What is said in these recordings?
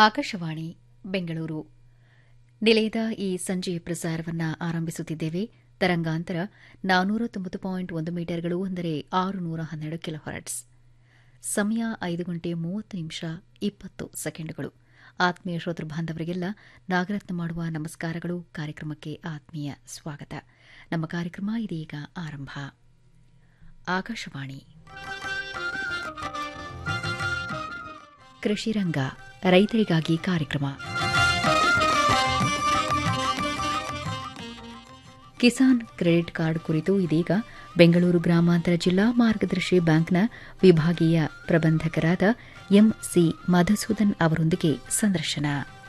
ಆಕಾಶವಾಣಿ ಬೆಂಗಳೂರು ನಿಲಯದ ಈ ಸಂಜೆಯ ಪ್ರಸಾರವನ್ನು ಆರಂಭಿಸುತ್ತಿದ್ದೇವೆ ತರಂಗಾಂತರ ನಾನ್ನೂರ ತೊಂಬತ್ತು ಪಾಯಿಂಟ್ ಒಂದು ಮೀಟರ್ಗಳು ಅಂದರೆ ಆರುನೂರ ಹನ್ನೆರಡು ಕಿಲೋ ಹರ್ಟ್ಸ್ ಸಮಯ ಐದು ಗಂಟೆ ಮೂವತ್ತು ನಿಮಿಷ ಇಪ್ಪತ್ತು ಸೆಕೆಂಡುಗಳು ಆತ್ಮೀಯ ಶ್ರೋತೃ ಬಾಂಧವರಿಗೆಲ್ಲ ನಾಗರತ್ನ ಮಾಡುವ ನಮಸ್ಕಾರಗಳು ಕಾರ್ಯಕ್ರಮಕ್ಕೆ ಆತ್ಮೀಯ ಸ್ವಾಗತ ನಮ್ಮ ಕಾರ್ಯಕ್ರಮ ಇದೀಗ ಆರಂಭ ಆಕಾಶವಾಣಿ ಕೃಷಿರಂಗ ರೈತರಿಗಾಗಿ ಕಾರ್ಯಕ್ರಮ ಕಿಸಾನ್ ಕ್ರೆಡಿಟ್ ಕಾರ್ಡ್ ಕುರಿತು ಇದೀಗ ಬೆಂಗಳೂರು ಗ್ರಾಮಾಂತರ ಜಿಲ್ಲಾ ಮಾರ್ಗದರ್ಶಿ ಬ್ಯಾಂಕ್ನ ವಿಭಾಗೀಯ ಪ್ರಬಂಧಕರಾದ ಎಂಸಿ ಮಧುಸೂದನ್ ಅವರೊಂದಿಗೆ ಸಂದರ್ಶನ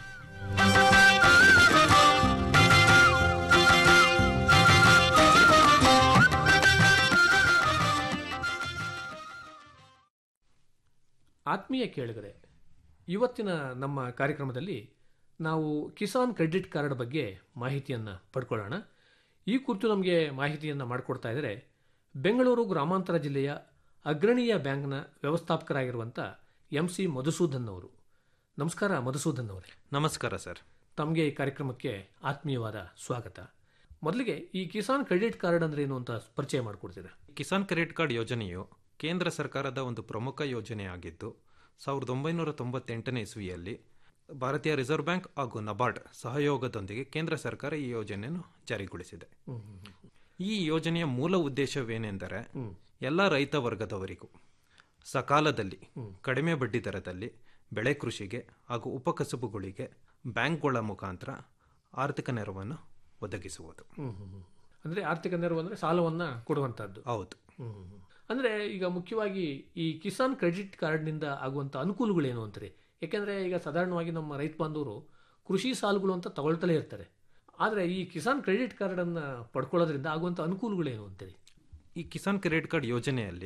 ಆತ್ಮೀಯ ಕೇಳಿಗರೆ ಇವತ್ತಿನ ನಮ್ಮ ಕಾರ್ಯಕ್ರಮದಲ್ಲಿ ನಾವು ಕಿಸಾನ್ ಕ್ರೆಡಿಟ್ ಕಾರ್ಡ್ ಬಗ್ಗೆ ಮಾಹಿತಿಯನ್ನು ಪಡ್ಕೊಳ್ಳೋಣ ಈ ಕುರಿತು ನಮಗೆ ಮಾಹಿತಿಯನ್ನು ಮಾಡಿಕೊಡ್ತಾ ಇದ್ದಾರೆ ಬೆಂಗಳೂರು ಗ್ರಾಮಾಂತರ ಜಿಲ್ಲೆಯ ಅಗ್ರಣೀಯ ಬ್ಯಾಂಕ್ನ ವ್ಯವಸ್ಥಾಪಕರಾಗಿರುವಂಥ ಎಂ ಸಿ ಮಧುಸೂದನ್ ಅವರು ನಮಸ್ಕಾರ ಮಧುಸೂದನ್ ಅವರೇ ನಮಸ್ಕಾರ ಸರ್ ತಮಗೆ ಈ ಕಾರ್ಯಕ್ರಮಕ್ಕೆ ಆತ್ಮೀಯವಾದ ಸ್ವಾಗತ ಮೊದಲಿಗೆ ಈ ಕಿಸಾನ್ ಕ್ರೆಡಿಟ್ ಕಾರ್ಡ್ ಅಂದ್ರೆ ಏನು ಅಂತ ಪರಿಚಯ ಮಾಡಿಕೊಡ್ತೀರಾ ಕಿಸಾನ್ ಕ್ರೆಡಿಟ್ ಕಾರ್ಡ್ ಯೋಜನೆಯು ಕೇಂದ್ರ ಸರ್ಕಾರದ ಒಂದು ಪ್ರಮುಖ ಯೋಜನೆಯಾಗಿದ್ದು ಸಾವಿರದ ಒಂಬೈನೂರ ತೊಂಬತ್ತೆಂಟನೇ ಇಸ್ವಿಯಲ್ಲಿ ಭಾರತೀಯ ರಿಸರ್ವ್ ಬ್ಯಾಂಕ್ ಹಾಗೂ ನಬಾರ್ಡ್ ಸಹಯೋಗದೊಂದಿಗೆ ಕೇಂದ್ರ ಸರ್ಕಾರ ಈ ಯೋಜನೆಯನ್ನು ಜಾರಿಗೊಳಿಸಿದೆ ಈ ಯೋಜನೆಯ ಮೂಲ ಉದ್ದೇಶವೇನೆಂದರೆ ಎಲ್ಲ ರೈತ ವರ್ಗದವರಿಗೂ ಸಕಾಲದಲ್ಲಿ ಕಡಿಮೆ ಬಡ್ಡಿ ದರದಲ್ಲಿ ಬೆಳೆ ಕೃಷಿಗೆ ಹಾಗೂ ಉಪಕಸಬುಗಳಿಗೆ ಬ್ಯಾಂಕ್ಗಳ ಮುಖಾಂತರ ಆರ್ಥಿಕ ನೆರವನ್ನು ಒದಗಿಸುವುದು ಅಂದ್ರೆ ಆರ್ಥಿಕ ನೆರವು ಅಂದ್ರೆ ಸಾಲವನ್ನ ಕೊಡುವಂತದ್ದು ಹೌದು ಅಂದ್ರೆ ಈಗ ಮುಖ್ಯವಾಗಿ ಈ ಕಿಸಾನ್ ಕ್ರೆಡಿಟ್ ಕಾರ್ಡ್ನಿಂದ ಆಗುವಂತ ಅನುಕೂಲಗಳೇನು ಅಂತಾರೆ ಯಾಕೆಂದ್ರೆ ಈಗ ಸಾಧಾರಣವಾಗಿ ನಮ್ಮ ರೈತ ಬಾಂಧವರು ಕೃಷಿ ಸಾಲಗಳು ಅಂತ ತಗೊಳ್ತಲೇ ಇರ್ತಾರೆ ಆದ್ರೆ ಈ ಕಿಸಾನ್ ಕ್ರೆಡಿಟ್ ಕಾರ್ಡ್ ಅನ್ನ ಪಡ್ಕೊಳ್ಳೋದ್ರಿಂದ ಆಗುವಂತ ಅನುಕೂಲಗಳೇನು ಅಂತೀರಿ ಈ ಕಿಸಾನ್ ಕ್ರೆಡಿಟ್ ಕಾರ್ಡ್ ಯೋಜನೆಯಲ್ಲಿ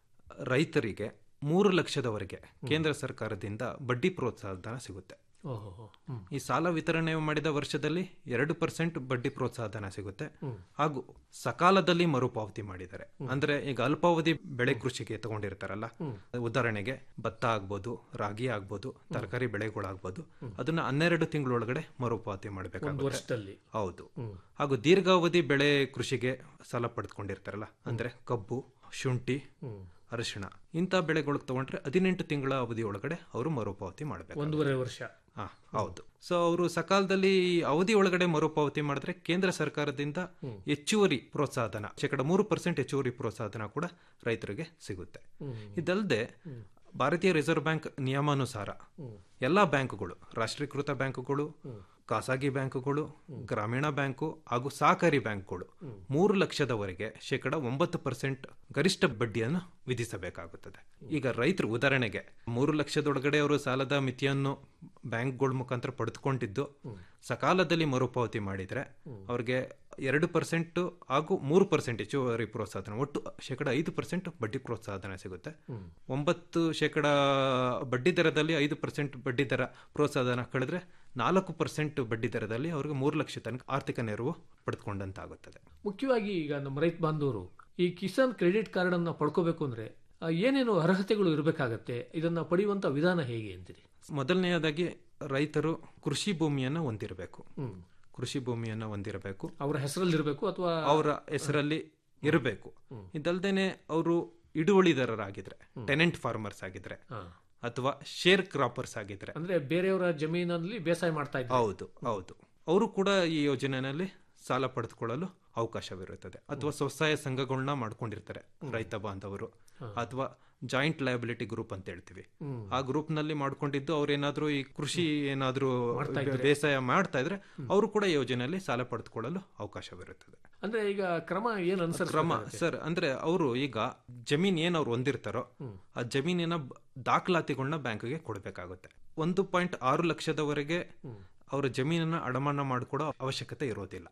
ರೈತರಿಗೆ ಮೂರು ಲಕ್ಷದವರೆಗೆ ಕೇಂದ್ರ ಸರ್ಕಾರದಿಂದ ಬಡ್ಡಿ ಪ್ರೋತ್ಸಾಹಧನ ಸಿಗುತ್ತೆ ಓಹೋ ಈ ಸಾಲ ವಿತರಣೆ ಮಾಡಿದ ವರ್ಷದಲ್ಲಿ ಎರಡು ಪರ್ಸೆಂಟ್ ಬಡ್ಡಿ ಪ್ರೋತ್ಸಾಹಧನ ಸಿಗುತ್ತೆ ಹಾಗೂ ಸಕಾಲದಲ್ಲಿ ಮರುಪಾವತಿ ಮಾಡಿದ್ದಾರೆ ಅಂದ್ರೆ ಈಗ ಅಲ್ಪಾವಧಿ ಬೆಳೆ ಕೃಷಿಗೆ ತಗೊಂಡಿರ್ತಾರಲ್ಲ ಉದಾಹರಣೆಗೆ ಭತ್ತ ಆಗ್ಬೋದು ರಾಗಿ ಆಗ್ಬೋದು ತರಕಾರಿ ಬೆಳೆಗಳಾಗ್ಬೋದು ಅದನ್ನ ಹನ್ನೆರಡು ತಿಂಗಳೊಳಗಡೆ ಮರುಪಾವತಿ ಮಾಡಬೇಕಾಗುತ್ತೆ ವರ್ಷದಲ್ಲಿ ಹೌದು ಹಾಗೂ ದೀರ್ಘಾವಧಿ ಬೆಳೆ ಕೃಷಿಗೆ ಸಾಲ ಪಡೆದುಕೊಂಡಿರ್ತಾರಲ್ಲ ಅಂದ್ರೆ ಕಬ್ಬು ಶುಂಠಿ ಅರಿಶಿಣ ಇಂಥ ಬೆಳೆಗಳಿಗೆ ತಗೊಂಡ್ರೆ ಹದಿನೆಂಟು ತಿಂಗಳ ಅವಧಿ ಒಳಗಡೆ ಅವರು ಮರುಪಾವತಿ ಮಾಡಬೇಕು ಒಂದೂವರೆ ವರ್ಷ ಹಾ ಹೌದು ಸೊ ಅವರು ಸಕಾಲದಲ್ಲಿ ಈ ಅವಧಿ ಒಳಗಡೆ ಮರುಪಾವತಿ ಮಾಡಿದ್ರೆ ಕೇಂದ್ರ ಸರ್ಕಾರದಿಂದ ಹೆಚ್ಚುವರಿ ಪ್ರೋತ್ಸಾಹಧನ ಶೇಕಡ ಮೂರು ಪರ್ಸೆಂಟ್ ಹೆಚ್ಚುವರಿ ಪ್ರೋತ್ಸಾಹಧನ ಕೂಡ ರೈತರಿಗೆ ಸಿಗುತ್ತೆ ಇದಲ್ಲದೆ ಭಾರತೀಯ ರಿಸರ್ವ್ ಬ್ಯಾಂಕ್ ನಿಯಮಾನುಸಾರ ಎಲ್ಲಾ ಬ್ಯಾಂಕುಗಳು ರಾಷ್ಟ್ರೀಕೃತ ಬ್ಯಾಂಕುಗಳು ಖಾಸಗಿ ಬ್ಯಾಂಕುಗಳು ಗ್ರಾಮೀಣ ಬ್ಯಾಂಕು ಹಾಗೂ ಸಹಕಾರಿ ಬ್ಯಾಂಕ್ಗಳು ಮೂರು ಲಕ್ಷದವರೆಗೆ ಶೇಕಡ ಒಂಬತ್ತು ಪರ್ಸೆಂಟ್ ಗರಿಷ್ಠ ಬಡ್ಡಿಯನ್ನು ವಿಧಿಸಬೇಕಾಗುತ್ತದೆ ಈಗ ರೈತರು ಉದಾಹರಣೆಗೆ ಮೂರು ಲಕ್ಷದೊಳಗಡೆ ಅವರು ಸಾಲದ ಮಿತಿಯನ್ನು ಬ್ಯಾಂಕ್ಗಳ ಮುಖಾಂತರ ಪಡೆದುಕೊಂಡಿದ್ದು ಸಕಾಲದಲ್ಲಿ ಮರುಪಾವತಿ ಮಾಡಿದ್ರೆ ಅವ್ರಿಗೆ ಎರಡು ಪರ್ಸೆಂಟ್ ಹಾಗೂ ಮೂರು ಪರ್ಸೆಂಟ್ ಹೆಚ್ಚುವರಿ ಪ್ರೋತ್ಸಾಹನ ಒಟ್ಟು ಶೇಕಡ ಐದು ಪರ್ಸೆಂಟ್ ಬಡ್ಡಿ ಪ್ರೋತ್ಸಾಹನ ಸಿಗುತ್ತೆ ಒಂಬತ್ತು ಶೇಕಡ ಬಡ್ಡಿ ದರದಲ್ಲಿ ಐದು ಪರ್ಸೆಂಟ್ ಬಡ್ಡಿ ದರ ಪ್ರೋತ್ಸಾಹನ ಕಳೆದ್ರೆ ನಾಲ್ಕು ಪರ್ಸೆಂಟ್ ಬಡ್ಡಿ ದರದಲ್ಲಿ ಅವ್ರಿಗೆ ಮೂರು ಲಕ್ಷ ತನಕ ಆರ್ಥಿಕ ನೆರವು ಪಡೆದುಕೊಂಡಂತಾಗುತ್ತದೆ ಮುಖ್ಯವಾಗಿ ಈಗ ನಮ್ಮ ರೈತ ಬಾಂಧವರು ಈ ಕಿಸಾನ್ ಕ್ರೆಡಿಟ್ ಕಾರ್ಡ್ ಅನ್ನ ಪಡ್ಕೋಬೇಕು ಅಂದ್ರೆ ಆ, ಏನೇನು ಅರ್ಹತೆಗಳು ಇರಬೇಕಾಗತ್ತೆ ಇದನ್ನ ಪಡೆಯುವಂತ ವಿಧಾನ ಹೇಗೆ ಅಂತೀರಿ ಮೊದಲನೆಯದಾಗಿ ರೈತರು ಕೃಷಿ ಭೂಮಿಯನ್ನ ಹೊಂದಿರಬೇಕು ಕೃಷಿ ಭೂಮಿಯನ್ನ ಹೊಂದಿರಬೇಕು ಅವರ ಹೆಸರಲ್ಲಿ ಇರಬೇಕು ಅಥವಾ ಅವರ ಹೆಸರಲ್ಲಿ ಇರಬೇಕು ಇದಲ್ದೇನೆ ಅವರು ಹಿಡುವಳಿದಾರರಾಗಿದ್ರೆ ಟೆನೆಂಟ್ ಫಾರ್ಮರ್ಸ್ ಆಗಿದ್ರೆ ಅಥವಾ ಶೇರ್ ಕ್ರಾಪರ್ಸ್ ಆಗಿದ್ರೆ ಅಂದ್ರೆ ಬೇರೆಯವರ ಜಮೀನಲ್ಲಿ ಬೇಸಾಯ ಮಾಡ್ತಾ ಇದ್ದಾರೆ ಹೌದು ಹೌದು ಅವರು ಕೂಡ ಈ ಯೋಜನೆಯಲ್ಲಿ ಸಾಲ ಪಡೆದುಕೊಳ್ಳಲು ಅವಕಾಶವಿರುತ್ತದೆ ಅಥವಾ ಸ್ವಸಹಾಯ ಸಂಘಗಳನ್ನ ಮಾಡ್ಕೊಂಡಿರ್ತಾರೆ ರೈತ ಬಾಂಧವರು ಅಥವಾ ಜಾಯಿಂಟ್ ಲಯಬಿಲಿಟಿ ಗ್ರೂಪ್ ಅಂತ ಹೇಳ್ತೀವಿ ಆ ಗ್ರೂಪ್ ನಲ್ಲಿ ಮಾಡ್ಕೊಂಡಿದ್ದು ಅವ್ರೇನಾದ್ರೂ ಈ ಕೃಷಿ ಏನಾದ್ರೂ ಬೇಸಾಯ ಮಾಡ್ತಾ ಇದ್ರೆ ಅವರು ಕೂಡ ಈ ಯೋಜನೆಯಲ್ಲಿ ಸಾಲ ಪಡೆದುಕೊಳ್ಳಲು ಅವಕಾಶವಿರುತ್ತದೆ ಅಂದ್ರೆ ಈಗ ಕ್ರಮ ಏನ್ ಅನ್ಸರ್ ಕ್ರಮ ಸರ್ ಅಂದ್ರೆ ಅವರು ಈಗ ಜಮೀನ್ ಏನ್ ಅವ್ರು ಹೊಂದಿರ್ತಾರೋ ಆ ಜಮೀನಿನ ಬ- ದಾಖಲಾತಿಗಳನ್ನ ಬ್ಯಾಂಕ್ಗೆ ಕೊಡಬೇಕಾಗುತ್ತೆ ಒಂದು ಪಾಯಿಂಟ್ ಆರು ಲಕ್ಷದವರೆಗೆ ಅವರ ಜಮೀನನ್ನ ಅಡಮಾನ ಮಾಡಿಕೊಡೋ ಅವಶ್ಯಕತೆ ಇರೋದಿಲ್ಲ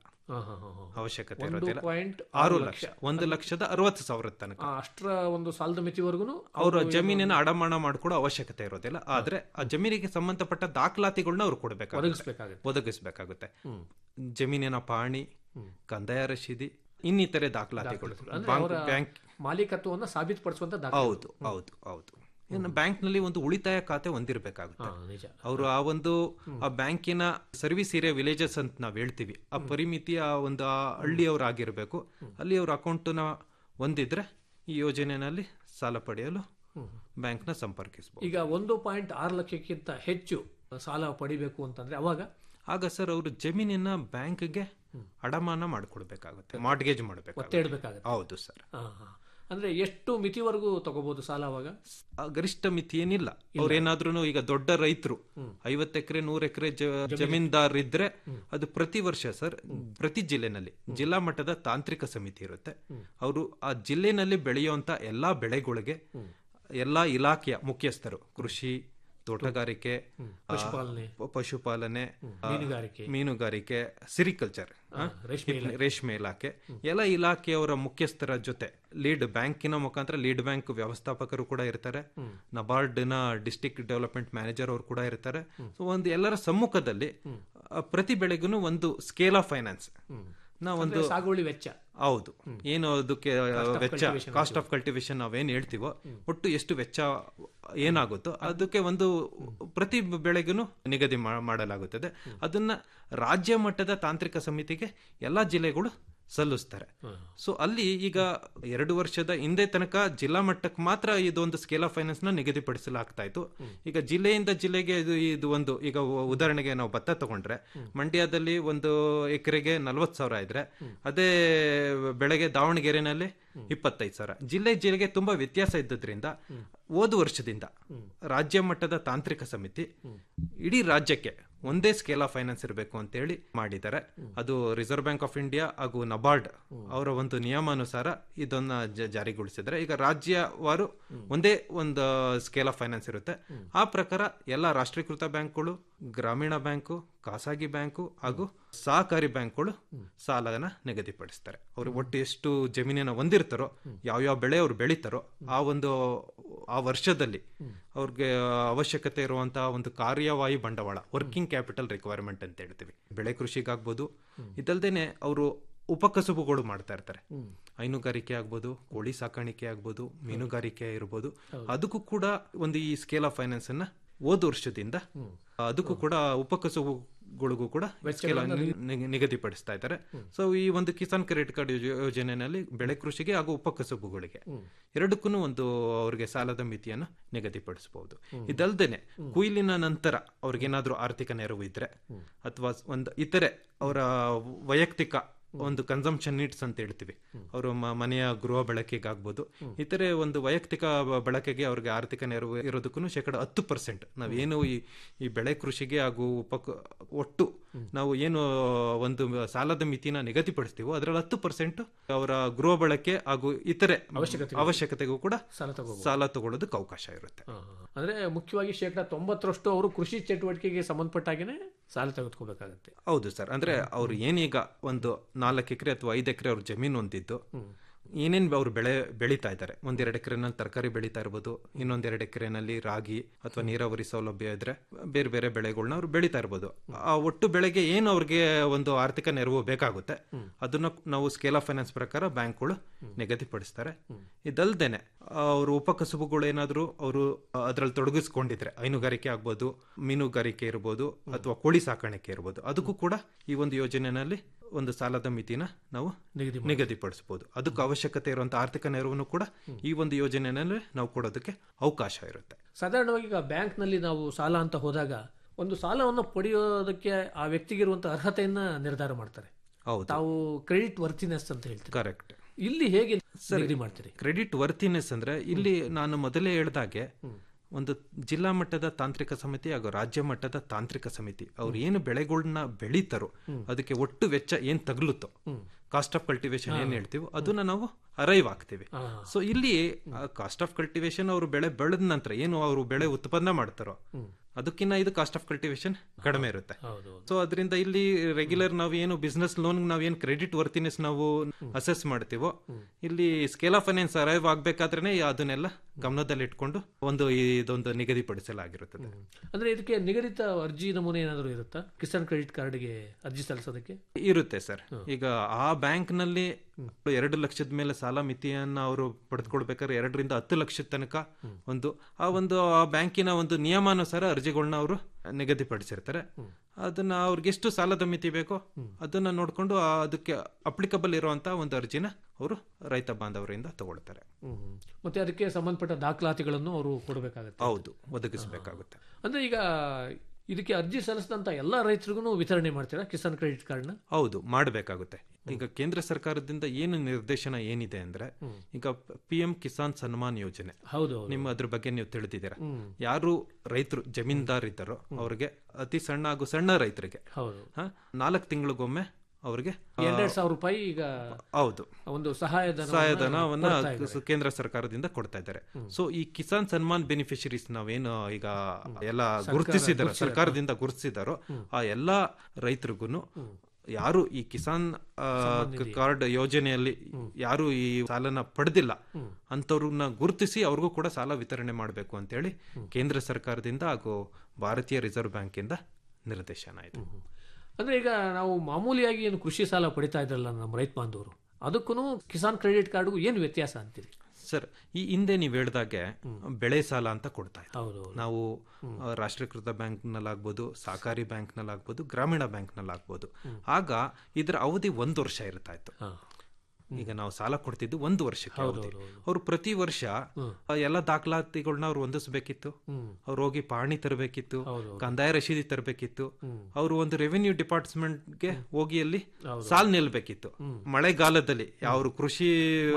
ಅವಶ್ಯಕತೆ ಇರೋದಿಲ್ಲ ಪಾಯಿಂಟ್ ಆರು ಲಕ್ಷ ಒಂದು ಲಕ್ಷದ ಅರವತ್ತು ಸಾವಿರದ ತನಕ ಅಷ್ಟರ ಒಂದು ಸಾಲದ ಮಿತಿವರೆಗೂ ಅವರ ಜಮೀನಿನ ಅಡಮಾನ ಮಾಡಿಕೊಡೋ ಅವಶ್ಯಕತೆ ಇರೋದಿಲ್ಲ ಆದ್ರೆ ಆ ಜಮೀನಿಗೆ ಸಂಬಂಧಪಟ್ಟ ದಾಖಲಾತಿಗಳನ್ನ ಅವ್ರು ಕೊಡಬೇಕಾಗುತ್ತೆ ಒದಗಿಸ್ಬೇಕಾಗುತ್ತೆ ಒದಗಿಸಬೇಕಾಗುತ್ತೆ ಜಮೀನಿನ ಪಾಣಿ ಕಂದಾಯ ರಶೀದಿ ಇನ್ನಿತರೆ ದಾಖಲಾತಿಗಳು ಅಂದ್ರೆ ಬ್ಯಾಂಕ್ ಅವರ ಬ್ಯಾಂಕ್ ಮಾಲೀಕತ್ವವನ್ನ ಸಾಬೀತುಪಡಿಸುವಂತ ದಾಖಲೆ ಹೌದು ಹೌದು ಹೌದು ಇನ್ನು ಬ್ಯಾಂಕ್ನಲ್ಲಿ ಒಂದು ಉಳಿತಾಯ ಖಾತೆ ಹೊಂದಿರಬೇಕಾಗುತ್ತೆ ಹಾ, ನಿಜ ಅವರು ಆ ಒಂದು ಆ ಬ್ಯಾಂಕಿನ ಸರ್ವಿಸ್ ಏರಿಯಾ ವಿಲೇಜಸ್ ಅಂತ ನಾವು ಹೇಳ್ತೀವಿ ಆ ಪರಿಮಿತಿ ಆ ಒಂದು ಆ ಹಳ್ಳಿಯವ್ರು ಆಗಿರಬೇಕು ಅಲ್ಲಿ ಅವ್ರ ಅಕೌಂಟ್ನ ಹೊಂದಿದ್ರೆ ಈ ಯೋಜನೆಯಲ್ಲಿ ಸಾಲ ಪಡೆಯಲು ಬ್ಯಾಂಕ್ನ ಸಂಪರ್ಕಿಸಬಹುದು ಈಗ ಒಂದು ಪಾಯಿಂಟ್ ಆರು ಲಕ್ಷಕ್ಕಿಂತ ಹೆಚ್ಚು ಸಾಲ ಪಡಿಬೇಕು ಅಂತಂದ್ರೆ ಅವಾಗ ಆಗ ಸರ್ ಅವರು ಜಮೀನಿನ ಬ್ಯಾಂಕ್ಗೆ ಅಡಮಾನ ಮಾಡಿಕೊಡ್ಬೇಕಾಗುತ್ತೆ ಮಾರ್ಟ್ಗೇಜ್ ಮಾಡಬೇಕು ಒತ್ತೆ ಇಡಬೇಕಾಗುತ್ತೆ ಹೌದು ಸರ್ ಹಾ, ಹಾ. ಅಂದ್ರೆ ಎಷ್ಟು ಮಿತಿವರೆಗೂ ತಗೋಬಹುದು ಸಾಲ ಅವಾಗ ಆ ಗರಿಷ್ಠ ಮಿತಿ ಏನಿಲ್ಲ ಅವ್ರೇನಾದ್ರೂ ಈಗ ದೊಡ್ಡ ರೈತರು ಐವತ್ತು ಎಕರೆ ನೂರ ಎಕರೆ ಜಮೀನ್ದಾರ್ ಇದ್ರೆ ಅದು ಪ್ರತಿ ವರ್ಷ ಸರ್ ಪ್ರತಿ ಜಿಲ್ಲೆನಲ್ಲಿ ಜಿಲ್ಲಾ ಮಟ್ಟದ ತಾಂತ್ರಿಕ ಸಮಿತಿ ಇರುತ್ತೆ ಅವರು ಆ ಜಿಲ್ಲೆನಲ್ಲಿ ಬೆಳೆಯುವಂತ ಎಲ್ಲಾ ಬೆಳೆಗಳಿಗೆ ಎಲ್ಲಾ ಇಲಾಖೆಯ ಮುಖ್ಯಸ್ಥರು ಕೃಷಿ ತೋಟಗಾರಿಕೆ ಆ, ಪಶುಪಾಲನೆ ಪ- ಪಶುಪಾಲನೆ ಆ, ಮೀನುಗಾರಿಕೆ ಮೀನುಗಾರಿಕೆ ಸಿರಿಕಲ್ಚರ್ ರೇಷ್ಮೆ ರೇಷ್ಮೆ ಇಲಾಖೆ ಎಲ್ಲ ಇಲಾಖೆಯವರ ಮುಖ್ಯಸ್ಥರ ಜೊತೆ ಲೀಡ್ ಬ್ಯಾಂಕಿನ ಮುಖಾಂತರ ಲೀಡ್ ಬ್ಯಾಂಕ್ ವ್ಯವಸ್ಥಾಪಕರು ಕೂಡ ಇರ್ತಾರೆ ನಬಾರ್ಡ್ ನ ಡಿಸ್ಟಿಕ್ ಡೆವಲಪ್ಮೆಂಟ್ ಮ್ಯಾನೇಜರ್ ಅವರು ಕೂಡ ಇರ್ತಾರೆ ಸೊ ಒಂದು ಎಲ್ಲರ ಸಮ್ಮುಖದಲ್ಲಿ ಆ, ಪ್ರತಿ ಬೆಳೆಗೂ ಒಂದು ಸ್ಕೇಲ್ ಆಫ್ ಫೈನಾನ್ಸ್ ನಾ ಒಂದು ಅಂದ್ರೆ ಸಾಗುವಳಿ ವೆಚ್ಚ ಹೌದು ಏನು ಅದಕ್ಕೆ ವೆಚ್ಚ ಕಾಸ್ಟ್ ಆಫ್ ಕಲ್ಟಿವೇಶನ್ ನಾವೇನ್ ಹೇಳ್ತೀವೋ ಒಟ್ಟು ಎಷ್ಟು ವೆಚ್ಚ ಏನಾಗುತ್ತೋ ಅದಕ್ಕೆ ಒಂದು ಪ್ರತಿ ಬೆಳೆಗೂ ನಿಗದಿ ಮಾ- ಮಾಡಲಾಗುತ್ತದೆ ಅದನ್ನ ರಾಜ್ಯ ಮಟ್ಟದ ತಾಂತ್ರಿಕ ಸಮಿತಿಗೆ ಎಲ್ಲಾ ಜಿಲ್ಲೆಗಳು ಸಲ್ಲಿಸ್ತಾರೆ ಸೊ ಅಲ್ಲಿ ಈಗ ಎರಡು ವರ್ಷದ ಹಿಂದೆ ತನಕ ಜಿಲ್ಲಾ ಮಟ್ಟಕ್ಕೆ ಮಾತ್ರ ಇದೊಂದು ಸ್ಕೇಲ್ ಆಫ್ ಫೈನಾನ್ಸ್ ನ ನಿಗದಿಪಡಿಸಲಾಗ್ತಾ ಇತ್ತು ಈಗ ಜಿಲ್ಲೆಯಿಂದ ಜಿಲ್ಲೆಗೆ ಇದು ಇದು ಒಂದು ಈಗ ಉ- ಉದಾಹರಣೆಗೆ ನಾವು ಭತ್ತ ತಗೊಂಡ್ರೆ ಮಂಡ್ಯದಲ್ಲಿ ಒಂದು ಎಕರೆಗೆ ನಲ್ವತ್ ಸಾವಿರ ಇದ್ರೆ ಅದೇ ಬೆಳೆಗೆ ದಾವಣಗೆರೆನಲ್ಲಿ ಇಪ್ಪತ್ತೈದು ಸಾವಿರ ಜಿಲ್ಲೆ ಜಿಲ್ಲೆಗೆ ತುಂಬಾ ವ್ಯತ್ಯಾಸ ಇದ್ದದ್ರಿಂದ ಹೋದ ವರ್ಷದಿಂದ ರಾಜ್ಯ ಮಟ್ಟದ ತಾಂತ್ರಿಕ ಸಮಿತಿ ಇಡೀ ರಾಜ್ಯಕ್ಕೆ ಒಂದೇ ಸ್ಕೇಲ್ ಆಫ್ ಫೈನಾನ್ಸ್ ಇರಬೇಕು ಅಂತ ಹೇಳಿ ಮಾಡಿದ್ದಾರೆ ಅದು ರಿಸರ್ವ್ ಬ್ಯಾಂಕ್ ಆಫ್ ಇಂಡಿಯಾ ಹಾಗೂ ನಬಾರ್ಡ್ ಅವರ ಒಂದು ನಿಯಮಾನುಸಾರ ಇದನ್ನ ಜ- ಜಾರಿಗೊಳಿಸಿದ್ದಾರೆ ಈಗ ರಾಜ್ಯವಾರು ಒಂದೇ ಒಂದು ಸ್ಕೇಲ್ ಆಫ್ ಫೈನಾನ್ಸ್ ಇರುತ್ತೆ ಆ ಪ್ರಕಾರ ಎಲ್ಲ ರಾಷ್ಟ್ರೀಕೃತ ಬ್ಯಾಂಕ್ಗಳು ಗ್ರಾಮೀಣ ಬ್ಯಾಂಕು ಖಾಸಗಿ ಬ್ಯಾಂಕು ಹಾಗೂ ಸಹಕಾರಿ ಬ್ಯಾಂಕ್ಗಳು ಸಾಲನ ನಿಗದಿಪಡಿಸ್ತಾರೆ ಅವರು ಒಟ್ಟು ಎಷ್ಟು ಜಮೀನಿನ ಹೊಂದಿರ್ತಾರೋ ಯಾವ್ಯಾವ ಬೆಳೆ ಅವ್ರು ಬೆಳಿತಾರೋ ಆ ಒಂದು ಆ ವರ್ಷದಲ್ಲಿ ಅವ್ರಿಗೆ ಅವಶ್ಯಕತೆ ಇರುವಂತಹ ಒಂದು ಕಾರ್ಯವಾಹಿ ಬಂಡವಾಳ ವರ್ಕಿಂಗ್ ಕ್ಯಾಪಿಟಲ್ ರಿಕ್ವೈರ್ಮೆಂಟ್ ಅಂತ ಹೇಳ್ತೀವಿ ಬೆಳೆ ಕೃಷಿಗಾಗ್ಬೋದು ಇದಲ್ದೇನೆ ಅವರು ಉಪಕಸುಬುಗಳು ಮಾಡ್ತಾ ಇರ್ತಾರೆ ಹೈನುಗಾರಿಕೆ ಆಗ್ಬೋದು ಕೋಳಿ ಸಾಕಾಣಿಕೆ ಆಗ್ಬೋದು ಮೀನುಗಾರಿಕೆ ಇರ್ಬೋದು ಅದಕ್ಕೂ ಕೂಡ ಒಂದು ಈ ಸ್ಕೇಲ್ ಆಫ್ ಫೈನಾನ್ಸ್ ಅನ್ನ ಹೋದ ವರ್ಷದಿಂದ ಅದಕ್ಕೂ ಕೂಡ ಉಪಕಸುಬುಗಳಿಗೂ ಕೂಡ scale ಅನ್ನ ನಿ- ನಿಗದಿಪಡಿಸ್ತಾ ಇದ್ದಾರೆ ಸೊ ಈ ಒಂದು ಕಿಸಾನ್ ಕ್ರೆಡಿಟ್ ಕಾರ್ಡ್ ಯೋಜನೆಯಲ್ಲಿ ಬೆಳೆ ಕೃಷಿಗೆ ಹಾಗೂ ಉಪಕಸುಬುಗಳಿಗೆ ಎರಡಕ್ಕೂ ಒಂದು ಅವರಿಗೆ ಸಾಲದ ಮಿತಿಯನ್ನು ನಿಗದಿಪಡಿಸಬಹುದು ಇದಲ್ದೇನೆ ಕುಯ್ಲಿನ ನಂತರ ಅವ್ರಿಗೇನಾದ್ರೂ ಆರ್ಥಿಕ ನೆರವು ಇದ್ರೆ ಅಥವಾ ಒಂದು ಇತರೆ ಅವರ ವೈಯಕ್ತಿಕ ಒಂದು ಕನ್ಸಂಪ್ಷನ್ ನೀಡ್ಸ್ ಅಂತ ಹೇಳ್ತೀವಿ ಅವರು ಮನೆಯ ಗೃಹ ಬಳಕೆಗಾಗ್ಬೋದು ಇತರೆ ಒಂದು ವೈಯಕ್ತಿಕ ಬ- ಬಳಕೆಗೆ ಅವ್ರಿಗೆ ಆರ್ಥಿಕ ನೆರವು ಇರೋದಕ್ಕೂ ಶೇಕಡ ಹತ್ತು ಪರ್ಸೆಂಟ್ ನಾವೇನು ಈ ಈ ಬೆಳೆ ಕೃಷಿಗೆ ಹಾಗೂ ಉಪ ಒಟ್ಟು ನಾವು ಏನು ಒಂದು ಸಾಲದ ಮಿತಿನ ನಿಗದಿಪಡಿಸ್ತೀವೋ ಅದರಲ್ಲಿ ಹತ್ತು ಪರ್ಸೆಂಟ್ ಅವರ ಗೃಹ ಬಳಕೆ ಹಾಗೂ ಇತರೆ ಅವಶ್ಯಕತೆಗೂ ಕೂಡ ಸಾಲ ತಗೋಬಹುದು ಸಾಲ ತಗೊಳ್ಳೋದಕ್ಕೆ ಅವಕಾಶ ಇರುತ್ತೆ ಅಂದ್ರೆ ಮುಖ್ಯವಾಗಿ ಶೇಕಡ ತೊಂಬತ್ತರಷ್ಟು ಅವರು ಕೃಷಿ ಚಟುವಟಿಕೆಗೆ ಸಂಬಂಧಪಟ್ಟಾಗೇನೆ ಸಾಲ ತೆಗೆದುಕೋಬೇಕಾಗತ್ತೆ ಹೌದು ಸರ್ ಅಂದ್ರೆ ಅವ್ರು ಏನೀಗ ಒಂದು ನಾಲ್ಕು ಎಕರೆ ಅಥವಾ ಐದು ಎಕರೆ ಅವ್ರ ಜಮೀನು ಹೊಂದಿದ್ದು ಏನೇನ್ ಅವ್ರು ಬೆಳೆ ಬೆಳೀತಾ ಇದ್ದಾರೆ ಒಂದೆರಡು ಎಕರೆನಲ್ಲಿ ತರಕಾರಿ ಬೆಳೀತಾ ಇರ್ಬೋದು ಇನ್ನೊಂದೆರಡು ಎಕರೆನಲ್ಲಿ ರಾಗಿ ಅಥವಾ ನೀರಾವರಿ ಸೌಲಭ್ಯ ಇದ್ರೆ ಬೇರೆ ಬೇರೆ ಬೆಳೆಗಳನ್ನ ಅವ್ರು ಬೆಳೀತಾ ಇರ್ಬೋದು ಆ ಒಟ್ಟು ಬೆಳೆಗೆ ಏನು ಅವ್ರಿಗೆ ಒಂದು ಆರ್ಥಿಕ ನೆರವು ಬೇಕಾಗುತ್ತೆ ಅದನ್ನ ನಾವು ಸ್ಕೇಲ್ ಆಫ್ ಫೈನಾನ್ಸ್ ಪ್ರಕಾರ ಬ್ಯಾಂಕ್ಗಳು ನಿಗದಿಪಡಿಸ್ತಾರೆ ಇದಲ್ದೇನೆ ಅವರು ಉಪಕಸುಬುಗಳು ಏನಾದ್ರು ಅವರು ಅದರಲ್ಲಿ ತೊಡಗಿಸ್ಕೊಂಡಿದ್ರೆ ಹೈನುಗಾರಿಕೆ ಆಗ್ಬೋದು ಮೀನುಗಾರಿಕೆ ಇರ್ಬೋದು ಅಥವಾ ಕೋಳಿ ಸಾಕಾಣಿಕೆ ಇರ್ಬೋದು ಅದಕ್ಕೂ ಕೂಡ ಈ ಒಂದು ಯೋಜನೆಯಲ್ಲಿ ಒಂದು ಸಾಲದ ಮಿತಿನ ನಾವು ನಿಗದಿ ನಿಗದಿಪಡಿಸಬಹುದು ಅದಕ್ಕೆ ಅವಶ್ಯಕತೆ ಇರುವಂತ ಆರ್ಥಿಕ ನೆರವನ್ನು ಕೂಡ ಈ ಒಂದು ಯೋಜನೆಯಲ್ಲಿ ನಾವು ಕೊಡೋದಕ್ಕೆ ಅವಕಾಶ ಇರುತ್ತೆ ಸಾಧಾರಣವಾಗಿ ಈಗ ಬ್ಯಾಂಕ್ನಲ್ಲಿ ನಾವು ಸಾಲ ಅಂತ ಹೋದಾಗ ಒಂದು ಸಾಲವನ್ನು ಪಡೆಯೋದಕ್ಕೆ ಆ ವ್ಯಕ್ತಿಗಿರುವಂತಹ ಅರ್ಹತೆಯನ್ನ ನಿರ್ಧಾರ ಮಾಡ್ತಾರೆ ಹೌದು ತಾವು ಕ್ರೆಡಿಟ್ ವರ್ತಿನೆಸ್ ಅಂತ ಹೇಳ್ತೀವಿ ಕರೆಕ್ಟ್ ಇಲ್ಲಿ ಹೇಗೆ ನಿಗದಿ ಮಾಡ್ತೀರಿ ಕ್ರೆಡಿಟ್ ವರ್ತಿನೆಸ್ ಅಂದ್ರೆ ಇಲ್ಲಿ ನಾನು ಮೊದಲೇ ಹೇಳ್ದಾಗೆ ಒಂದು ಜಿಲ್ಲಾ ಮಟ್ಟದ ತಾಂತ್ರಿಕ ಸಮಿತಿ ಹಾಗೂ ರಾಜ್ಯ ಮಟ್ಟದ ತಾಂತ್ರಿಕ ಸಮಿತಿ ಅವ್ರು ಏನು ಬೆಳೆಗಳನ್ನ ಬೆಳೀತಾರೋ ಅದಕ್ಕೆ ಒಟ್ಟು ವೆಚ್ಚ ಏನ್ ತಗಲುತ್ತೋ ಕಾಸ್ಟ್ ಆಫ್ ಕಲ್ಟಿವೇಶನ್ ಏನ್ ಹೇಳ್ತೀವೋ ಅದನ್ನ ನಾವು ಅರೈವ್ ಆಗ್ತೀವಿ ಸೊ ಇಲ್ಲಿ ಕಾಸ್ಟ್ ಆಫ್ ಕಲ್ಟಿವೇಶನ್ ಅವರು ಬೆಳೆ ಬೆಳೆದ ನಂತರ ಏನು ಅವರು ಬೆಳೆ ಉತ್ಪನ್ನ ಮಾಡ್ತಾರೋ ಅದಕ್ಕಿಂತ ಇದು ಕಾಸ್ಟ್ ಆಫ್ ಕಲ್ಟಿವೇಶನ್ ಕಡಿಮೆ ಇರುತ್ತೆ ಹೌದು ಸೊ ಅದರಿಂದ ಇಲ್ಲಿ ರೆಗ್ಯುಲರ್ ನಾವು ಏನು ಬಿಸ್ನೆಸ್ ಲೋನ್ ನಾವು ಏನು ಕ್ರೆಡಿಟ್ ವರ್ತಿನೆಸ್ ನಾವು ಅಸೆಸ್ ಮಾಡ್ತೀವೋ ಇಲ್ಲಿ ಸ್ಕೇಲ್ ಆಫ್ ಫೈನಾನ್ಸ್ ಅರೈವ್ ಆಗ್ಬೇಕಾದ್ರೇನೆ ಅದನ್ನೆಲ್ಲ ಗಮನದಲ್ಲಿ ಇಟ್ಕೊಂಡು ಒಂದು ಇದೊಂದು ನಿಗದಿಪಡಿಸಲಾಗಿರುತ್ತದೆ ಅಂದ್ರೆ ಇದಕ್ಕೆ ನಿಗದಿತ ಅರ್ಜಿ ನಮೂನೆ ಏನಾದರೂ ಇರುತ್ತಾ ಕಿಸಾನ್ ಕ್ರೆಡಿಟ್ ಕಾರ್ಡ್ಗೆ ಅರ್ಜಿ ಸಲ್ಲಿಸೋದಕ್ಕೆ ಇರುತ್ತೆ ಸರ್ ಈಗ ಆ ಬ್ಯಾಂಕ್ ನಲ್ಲಿ ಎರಡು ಲಕ್ಷದ ಮೇಲೆ ಸಾಲ ಮಿತಿಯನ್ನ ಅವರು ಪಡೆದುಕೊಳ್ಬೇಕಾದ್ರೆ ಎರಡರಿಂದ ಹತ್ತು ಲಕ್ಷದ ತನಕ ಒಂದು ಆ ಒಂದು ಆ ಬ್ಯಾಂಕಿನ ಒಂದು ನಿಯಮಾನುಸಾರ ಅರ್ಜಿಗಳನ್ನ ಅವರು ನಿಗದಿಪಡಿಸಿರ್ತಾರೆ ಅದನ್ನ ಅವ್ರಿಗೆ ಎಷ್ಟು ಸಾಲದ ಮಿತಿ ಬೇಕೋ ಅದನ್ನ ನೋಡ್ಕೊಂಡು ಆ ಅದಕ್ಕೆ ಅಪ್ಲಿಕಬಲ್ ಇರುವಂತ ಒಂದು ಅರ್ಜಿನ ಅವರು ರೈತ ಬಾಂಧವರಿಂದ ತಗೊಳ್ತಾರೆ ಹ್ಮ್. ಮತ್ತೆ ಅದಕ್ಕೆ ಸಂಬಂಧಪಟ್ಟ ದಾಖಲಾತಿಗಳನ್ನು ಅವರು ಕೊಡಬೇಕಾಗತ್ತೆ ಹೌದು ಒದಗಿಸಬೇಕಾಗುತ್ತೆ ಅಂದ್ರೆ ಈಗ ಇದಕ್ಕೆ ಅರ್ಜಿ ಸಲ್ಲಿಸಿದಂತ ಎಲ್ಲಾ ರೈತರಿಗೂ ವಿತರಣೆ ಮಾಡ್ತೀರಾ ಕಿಸಾನ್ ಕ್ರೆಡಿಟ್ ಕಾರ್ಡ್ನ ಹೌದು ಮಾಡಬೇಕಾಗುತ್ತೆ ಈಗ ಕೇಂದ್ರ ಸರ್ಕಾರದಿಂದ ಏನು ನಿರ್ದೇಶನ ಏನಿದೆ ಅಂದ್ರೆ ಈಗ ಪಿ ಎಂ ಕಿಸಾನ್ ಸನ್ಮಾನ್ ಯೋಜನೆ ಹೌದು ಹೌದು. ನಿಮ್ಮ ಅದ್ರ ಬಗ್ಗೆ ನೀವು ತಿಳಿದಿದ್ದೀರಾ ಯಾರು ರೈತರು ಜಮೀನ್ದಾರ್ ಇದ್ದಾರೋ ಅವ್ರಿಗೆ ಅತಿ ಸಣ್ಣ ಹಾಗೂ ಸಣ್ಣ ರೈತರಿಗೆ ಹೌದು ನಾಲ್ಕು ತಿಂಗಳಿಗೊಮ್ಮೆ ಅವ್ರಿಗೆ ಆ, ಎರಡೆರಡು ಸಾವಿರ ರೂಪಾಯಿ ಈಗ ಹೌದು ಒಂದು ಸಹಾಯಧನ ಸಹಾಯಧನವನ್ನ ಸ- ಕೇಂದ್ರ ಸರ್ಕಾರದಿಂದ ಕೊಡ್ತಾ ಇದ್ದಾರೆ ಸೊ ಈ ಕಿಸಾನ್ ಸನ್ಮಾನ್ ಬೆನಿಫಿಷರೀಸ್ ನಾವೇನು ಈಗ ಎಲ್ಲ ಗುರುತಿಸಿದಾರೋ ಸರ್ಕಾರದಿಂದ ಗುರುತಿಸಿದಾರೋ ಆ ಎಲ್ಲಾ ರೈತರಿಗೂ ಯಾರು ಈ ಕಿಸಾನ್ ಆ, ಕಾರ್ಡ್ ಯೋಜನೆಯಲ್ಲಿ ಯಾರು ಈ ಸಾಲನ ಪಡೆದಿಲ್ಲ ಅಂತವ್ರನ್ನ ಗುರುತಿಸಿ ಅವ್ರಿಗೂ ಕೂಡ ಸಾಲ ವಿತರಣೆ ಮಾಡಬೇಕು ಅಂತೇಳಿ ಕೇಂದ್ರ ಸರ್ಕಾರದಿಂದ ಹಾಗೂ ಭಾರತೀಯ ರಿಸರ್ವ್ ಬ್ಯಾಂಕ್ ಇಂದ ನಿರ್ದೇಶನ ಇದೆ ಅಂದ್ರೆ ಈಗ ನಾವು ಮಾಮೂಲಿಯಾಗಿ ಏನು ಕೃಷಿ ಸಾಲ ಪಡಿತಾ ಇದ್ರಲ್ಲ ನಮ್ಮ ರೈತ ಬಾಂಧವರು ಅದಕ್ಕೂ ಕಿಸಾನ್ ಕ್ರೆಡಿಟ್ ಕಾರ್ಡ್ಗೂ ಏನು ವ್ಯತ್ಯಾಸ ಅಂತೀರಿ ಸರ್ ಈ ಹಿಂದೆ ನೀವು ಹೇಳ್ದಾಗೆ ಬೆಳೆ ಸಾಲ ಅಂತ ಕೊಡ್ತಾ ಇದ್ರು ಹೌದು ಹೌದು. ನಾವು ಆ, ರಾಷ್ಟ್ರೀಕೃತ ಬ್ಯಾಂಕ್ನಲ್ಲಾಗ್ಬೋದು ಸಹಕಾರಿ ಬ್ಯಾಂಕ್ನಲ್ಲಾಗ್ಬೋದು ಗ್ರಾಮೀಣ ಬ್ಯಾಂಕ್ನಲ್ಲಾಗ್ಬೋದು ಆಗ ಇದರ ಅವಧಿ ಒಂದು ವರ್ಷ ಇರ್ತಾ ಇತ್ತು ಹಾ. ಈಗ ನಾವು ಸಾಲ ಕೊಡ್ತಿದ್ದು ಒಂದು ವರ್ಷಕ್ಕೆ ಅವಧಿ ಅವ್ರು ಪ್ರತಿ ವರ್ಷ ಆ, ಎಲ್ಲ ದಾಖಲಾತಿಗಳನ್ನ ಅವ್ರು ಹೊಂದಿಸ್ಬೇಕಿತ್ತು ಅವ್ರು ಹೋಗಿ ಪಾಣಿ ತರಬೇಕಿತ್ತು ಕಂದಾಯ ರಶೀದಿ ತರಬೇಕಿತ್ತು ಅವರು ಒಂದು ರೆವಿನ್ಯೂ ಡಿಪಾರ್ಟ್ಮೆಂಟ್ಗೆ ಹೋಗಿ ಅಲ್ಲಿ ಸಾಲ್ ನಿಲ್ಬೇಕಿತ್ತು ಮಳೆಗಾಲದಲ್ಲಿ ಯಾವ ಕೃಷಿ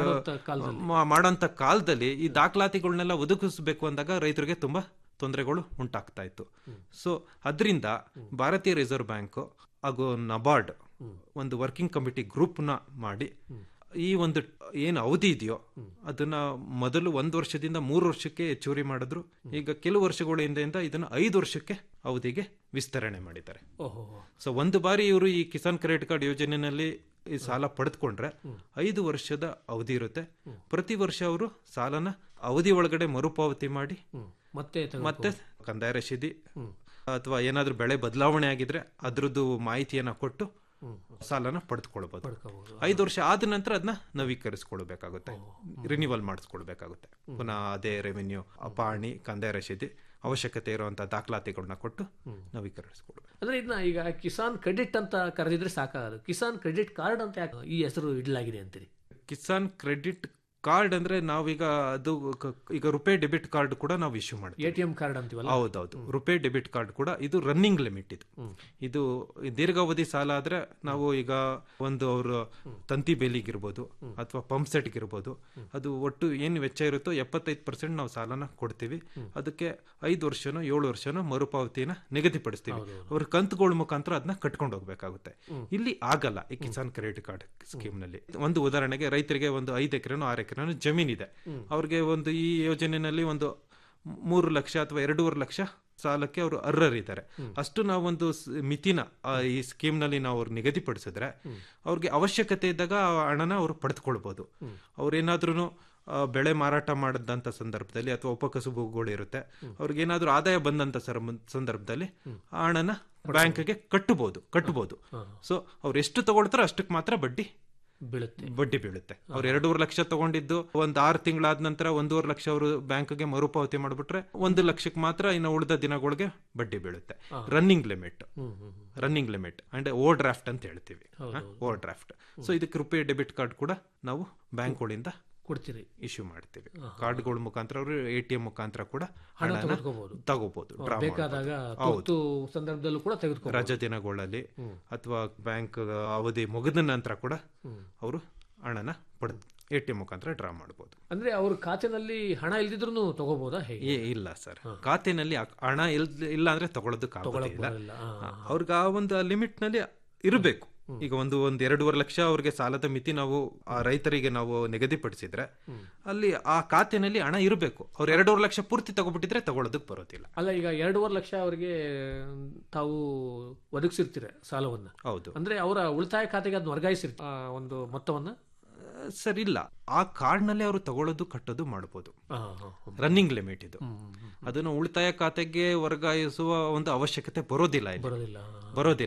ಮಾ- ಮಾಡೋಂಥ ಕಾಲದಲ್ಲಿ ಈ ದಾಖಲಾತಿಗಳನ್ನೆಲ್ಲ ಒದಗಿಸ್ಬೇಕು ಅಂದಾಗ ರೈತರಿಗೆ ತುಂಬಾ ತೊಂದರೆಗಳು ಉಂಟಾಗ್ತಾ ಇತ್ತು ಸೊ ಅದರಿಂದ ಭಾರತೀಯ ರಿಸರ್ವ್ ಬ್ಯಾಂಕ್ ಹಾಗೂ ನಬಾರ್ಡ್ ಒಂದು ವರ್ಕಿಂಗ್ ಕಮಿಟಿ ಗ್ರೂಪ್ನ ಮಾಡಿ ಈ ಒಂದು ಏನು ಅವಧಿ ಇದೆಯೋ ಅದನ್ನ ಮೊದಲು ಒಂದು ವರ್ಷದಿಂದ ಮೂರು ವರ್ಷಕ್ಕೆ ಹೆಚ್ಚುವರಿ ಮಾಡಿದ್ರು ಈಗ ಕೆಲವು ವರ್ಷಗಳ ಹಿಂದೆಯಿಂದ ಇದನ್ನ ಐದು ವರ್ಷಕ್ಕೆ ಅವಧಿಗೆ ವಿಸ್ತರಣೆ ಮಾಡಿದ್ದಾರೆ ಓಹೋ ಸೊ ಒಂದು ಬಾರಿ ಇವರು ಈ ಕಿಸಾನ್ ಕ್ರೆಡಿಟ್ ಕಾರ್ಡ್ ಯೋಜನೆಯಲ್ಲಿ ಈ ಸಾಲ ಪಡೆದುಕೊಂಡ್ರೆ ಐದು ವರ್ಷದ ಅವಧಿ ಇರುತ್ತೆ ಪ್ರತಿ ವರ್ಷ ಅವರು ಸಾಲನ ಅವಧಿ ಒಳಗಡೆ ಮರುಪಾವತಿ ಮಾಡಿ ಮತ್ತೆ ತಗೊ- ಮತ್ತೆ ಕಂದಾಯ ರಶೀದಿ ಅಥವಾ ಏನಾದ್ರೂ ಬೆಳೆ ಬದಲಾವಣೆ ಆಗಿದ್ರೆ ಅದ್ರದ್ದು ಮಾಹಿತಿಯನ್ನ ಕೊಟ್ಟು ಸಾಲನ ಪಡೆದುಕೊಳ್ಬಹುದು ಐದು ವರ್ಷ ಆದ ನಂತರ ಅದನ್ನ ನವೀಕರಿಸ್ಕೊಳ್ಬೇಕಾಗುತ್ತೆ ರಿನ್ಯೂವಲ್ ಮಾಡಿಸ್ಕೊಳ್ಬೇಕಾಗುತ್ತೆ ಪುನಃ ಅದೇ ರೆವಿನ್ಯೂ ಪಾಣಿ ಕಂದಾಯ ರಶೀದಿ ಅವಶ್ಯಕತೆ ಇರುವಂತಹ ದಾಖಲಾತಿಗಳನ್ನ ಕೊಟ್ಟು ನವೀಕರಿಸ್ಕೊಳ್ಬೇಕು ಅಂದ್ರೆ ಇದನ್ನ ಈಗ ಕಿಸಾನ್ ಕ್ರೆಡಿಟ್ ಅಂತ ಕರೆದಿದ್ರೆ ಸಾಕಾಗದು ಕಿಸಾನ್ ಕ್ರೆಡಿಟ್ ಕಾರ್ಡ್ ಅಂತ ಯಾಕೆ ಈ ಹೆಸರು ಇಡಲಾಗಿದೆ ಅಂತೀರಿ ಕಿಸಾನ್ ಕ್ರೆಡಿಟ್ ಕಾರ್ಡ್ ಅಂದ್ರೆ ನಾವೀಗ ಅದು ಕ- ಈಗ ರುಪೇ ಡೆಬಿಟ್ ಕಾರ್ಡ್ ಕೂಡ ನಾವು ಇಶ್ಯೂ ಮಾಡ್ತೀವಿ ಎ ಟಿ ಎಂ ಕಾರ್ಡ್ ಅಂತೀವಲ್ಲ ಹೌದೌದು ರುಪೇ ಡೆಬಿಟ್ ಕಾರ್ಡ್ ಕೂಡ ಇದು ರನ್ನಿಂಗ್ ಲಿಮಿಟ್ ಇದು ಇದು ದೀರ್ಘಾವಧಿ ಸಾಲ ಆದ್ರೆ ನಾವು ಈಗ ಒಂದು ಅವರು ತಂತಿ ಬೇಲಿಗಿರ್ಬೋದು ಅಥವಾ ಪಂಪ್ ಸೆಟ್ಗಿರ್ಬೋದು ಅದು ಒಟ್ಟು ಏನು ವೆಚ್ಚ ಇರುತ್ತೋ ಎಪ್ಪತ್ತೈದು ಪರ್ಸೆಂಟ್ ನಾವು ಸಾಲನ ಕೊಡ್ತೀವಿ ಅದಕ್ಕೆ ಐದು ವರ್ಷನೋ ಏಳು ವರ್ಷನೋ ಮರುಪಾವತಿನ ನಿಗದಿಪಡಿಸ್ತೀವಿ ಅವ್ರ ಕಂತುಗಳ ಮುಖಾಂತರ ಅದನ್ನ ಕಟ್ಕೊಂಡು ಹೋಗ್ಬೇಕಾಗುತ್ತೆ ಇಲ್ಲಿ ಆಗಲ್ಲ ಈ ಕಿಸಾನ್ ಕ್ರೆಡಿಟ್ ಕಾರ್ಡ್ ಸ್ಕೀಮ್ ನಲ್ಲಿ ಒಂದು ಉದಾಹರಣೆಗೆ ರೈತರಿಗೆ ಒಂದು ಐದು ಎಕರೆನೋ ಆರು ಎಕರೆನೋ ಜಮೀನಿದೆ ಅವ್ರಿಗೆ ಒಂದು ಈ ಯೋಜನೆಯಲ್ಲಿ ಒಂದು ಮೂರು ಲಕ್ಷ ಅಥವಾ ಎರಡೂವರೆ ಲಕ್ಷ ಸಾಲಕ್ಕೆ ಅವರು ಅರ್ಹರಿದ್ದಾರೆ ಅಷ್ಟು ನಾವೊಂದು ಸ್- ಮಿತಿನ ಆ, ಈ ಸ್ಕೀಮ್ ನಲ್ಲಿ ನಾವು ಅವ್ರು ನಿಗದಿಪಡಿಸಿದ್ರೆ ಅವ್ರಿಗೆ ಅವಶ್ಯಕತೆ ಇದ್ದಾಗ ಆ ಹಣನ ಅವರು ಪಡೆದುಕೊಳ್ಬಹುದು ಅವ್ರೇನಾದ್ರೂ ಬೆಳೆ ಮಾರಾಟ ಮಾಡಿದಂತ ಸಂದರ್ಭದಲ್ಲಿ ಅಥವಾ ಉಪಕಸುಬುಗಳು ಇರುತ್ತೆ ಅವ್ರಿಗೆ ಏನಾದ್ರೂ ಆದಾಯ ಬಂದಂತ ಸರ- ಸಂದರ್ಭದಲ್ಲಿ ಆ ಹಣನ ಬ್ಯಾಂಕ್ಗೆ ಕಟ್ಟಬಹುದು ಕಟ್ಟಬಹುದು ಸೊ ಅವ್ರು ಎಷ್ಟು ತಗೊಳ್ತಾರೋ ಅಷ್ಟಕ್ಕೆ ಮಾತ್ರ ಬಡ್ಡಿ ಬೀಳುತ್ತೆ ಬಡ್ಡಿ ಬೀಳುತ್ತೆ ಅವ್ರು ಎರಡೂವರೆ ಲಕ್ಷ ತಗೊಂಡಿದ್ದು ಒಂದ್ ಆರು ತಿಂಗಳಾದ ನಂತರ ಒಂದೂವರೆ ಲಕ್ಷ ಅವರು ಬ್ಯಾಂಕ್ಗೆ ಮರುಪಾವತಿ ಮಾಡ್ಬಿಟ್ರೆ ಒಂದು ಲಕ್ಷಕ್ಕೆ ಮಾತ್ರ ಇನ್ನು ಉಳಿದ ದಿನಗಳಿಗೆ ಬಡ್ಡಿ ಬೀಳುತ್ತೆ running limit running limit and overdraft ಅಂತ ಹೇಳ್ತೀವಿ ಓವರ್ ಡ್ರಾಫ್ಟ್ ಸೊ ಇದಕ್ಕೆ ರುಪೇ ಡೆಬಿಟ್ ಕಾರ್ಡ್ ಕೂಡ ನಾವು ಬ್ಯಾಂಕ್ಗಳಿಂದ ಕೊಡ್ತೀರಿ ಇಶ್ಯೂ ಮಾಡ್ತೀವಿ ಕಾರ್ಡ್ಗಳ ಮುಖಾಂತರ ಅವರು ಎ ಟಿ ಎಂ ಮುಖಾಂತರ ಕೂಡ ಹಣ ಹಣನ ತೆಗೆದುಕೋಬಹುದು ತಗೋಬಹುದು ಡ್ರಾ ಬೇಕಾದಾಗ ತುರ್ತು ಸಂದರ್ಭದಲ್ಲೂ ಕೂಡ ತೆಗೆದುಕೋ ರಜಾ ದಿನಗಳಲ್ಲಿ ಅಥವಾ ಬ್ಯಾಂಕ್ ಅವಧಿ ಮುಗಿದ ನಂತರ ಕೂಡ ಅವರು ಹಣನ ಪಡೆದು ಎ ಟಿ ಎಂ ಮುಖಾಂತರ ಡ್ರಾ ಮಾಡಬಹುದು ಅಂದ್ರೆ ಅವ್ರ ಖಾತೆನಲ್ಲಿ ಹಣ ಇಲ್ದಿದ್ರು ತಗೋಬಹುದಾ ಹೇಗೆ ಏ ಇಲ್ಲ ಸರ್ ಖಾತೆನಲ್ಲಿ ಆ ಹಣ ಇಲ್ ಇಲ್ಲ ಅಂದ್ರೆ ತಗೊಳ್ಳೋದಕ್ಕೆ ಆಗೋದಿಲ್ಲ ಬರಲ್ಲ. ಆ, ಅವ್ರಿಗೆ ಆ ಒಂದು ಲಿಮಿಟ್ ನಲ್ಲಿ ಇರಬೇಕು ಈಗ ಒಂದು ಒಂದ್ ಎರಡೂವರೆ ಲಕ್ಷ ಅವ್ರಿಗೆ ಸಾಲದ ಮಿತಿ ನಾವು ಆ ರೈತರಿಗೆ ನಾವು ನಿಗದಿಪಡಿಸಿದ್ರೆ ಅಲ್ಲಿ ಆ ಖಾತೆನಲ್ಲಿ ಹಣ ಇರಬೇಕು ಅವ್ರು ಎರಡೂವರೆ ಲಕ್ಷ ಪೂರ್ತಿ ತಗೊಬಿಟ್ಟಿದ್ರೆ ತಗೊಳ್ಳೋದಕ್ಕೆ ಬರೋದಿಲ್ಲ ಅಲ್ಲ ಈಗ ಎರಡೂವರೆ ಲಕ್ಷ ಅವರಿಗೆ ತಾವು ಒದಗಿಸಿರ್ತೀರ ಸಾಲವನ್ನ ಹೌದು ಅಂದ್ರೆ ಅವರ ಉಳಿತಾಯ ಖಾತೆಗೆ ಅದನ್ನ ವರ್ಗಾಯಿಸಿರ್ತೀರ ಆ ಒಂದು ಮೊತ್ತವನ್ನ ಆ, ಸರ್ ಇಲ್ಲ ಆ ಕಾರ್ಡ್ನಲ್ಲಿ ಅವರು ತಗೊಳ್ಳೋದು ಕಟ್ಟೋದು ಮಾಡ್ಬೋದು ಆ, ಆ, ಆ. ರನ್ನಿಂಗ್ ಲಿಮಿಟ್ ಇದು ಅದನ್ನು ಉಳಿತಾಯ ಖಾತೆಗೆ ವರ್ಗಾಯಿಸುವ ಒಂದು ಅವಶ್ಯಕತೆ ಬರೋದಿಲ್ಲ ಇಲ್ಲಿ ಬರೋದಿಲ್ಲ ಬರೋದಿಲ್ಲ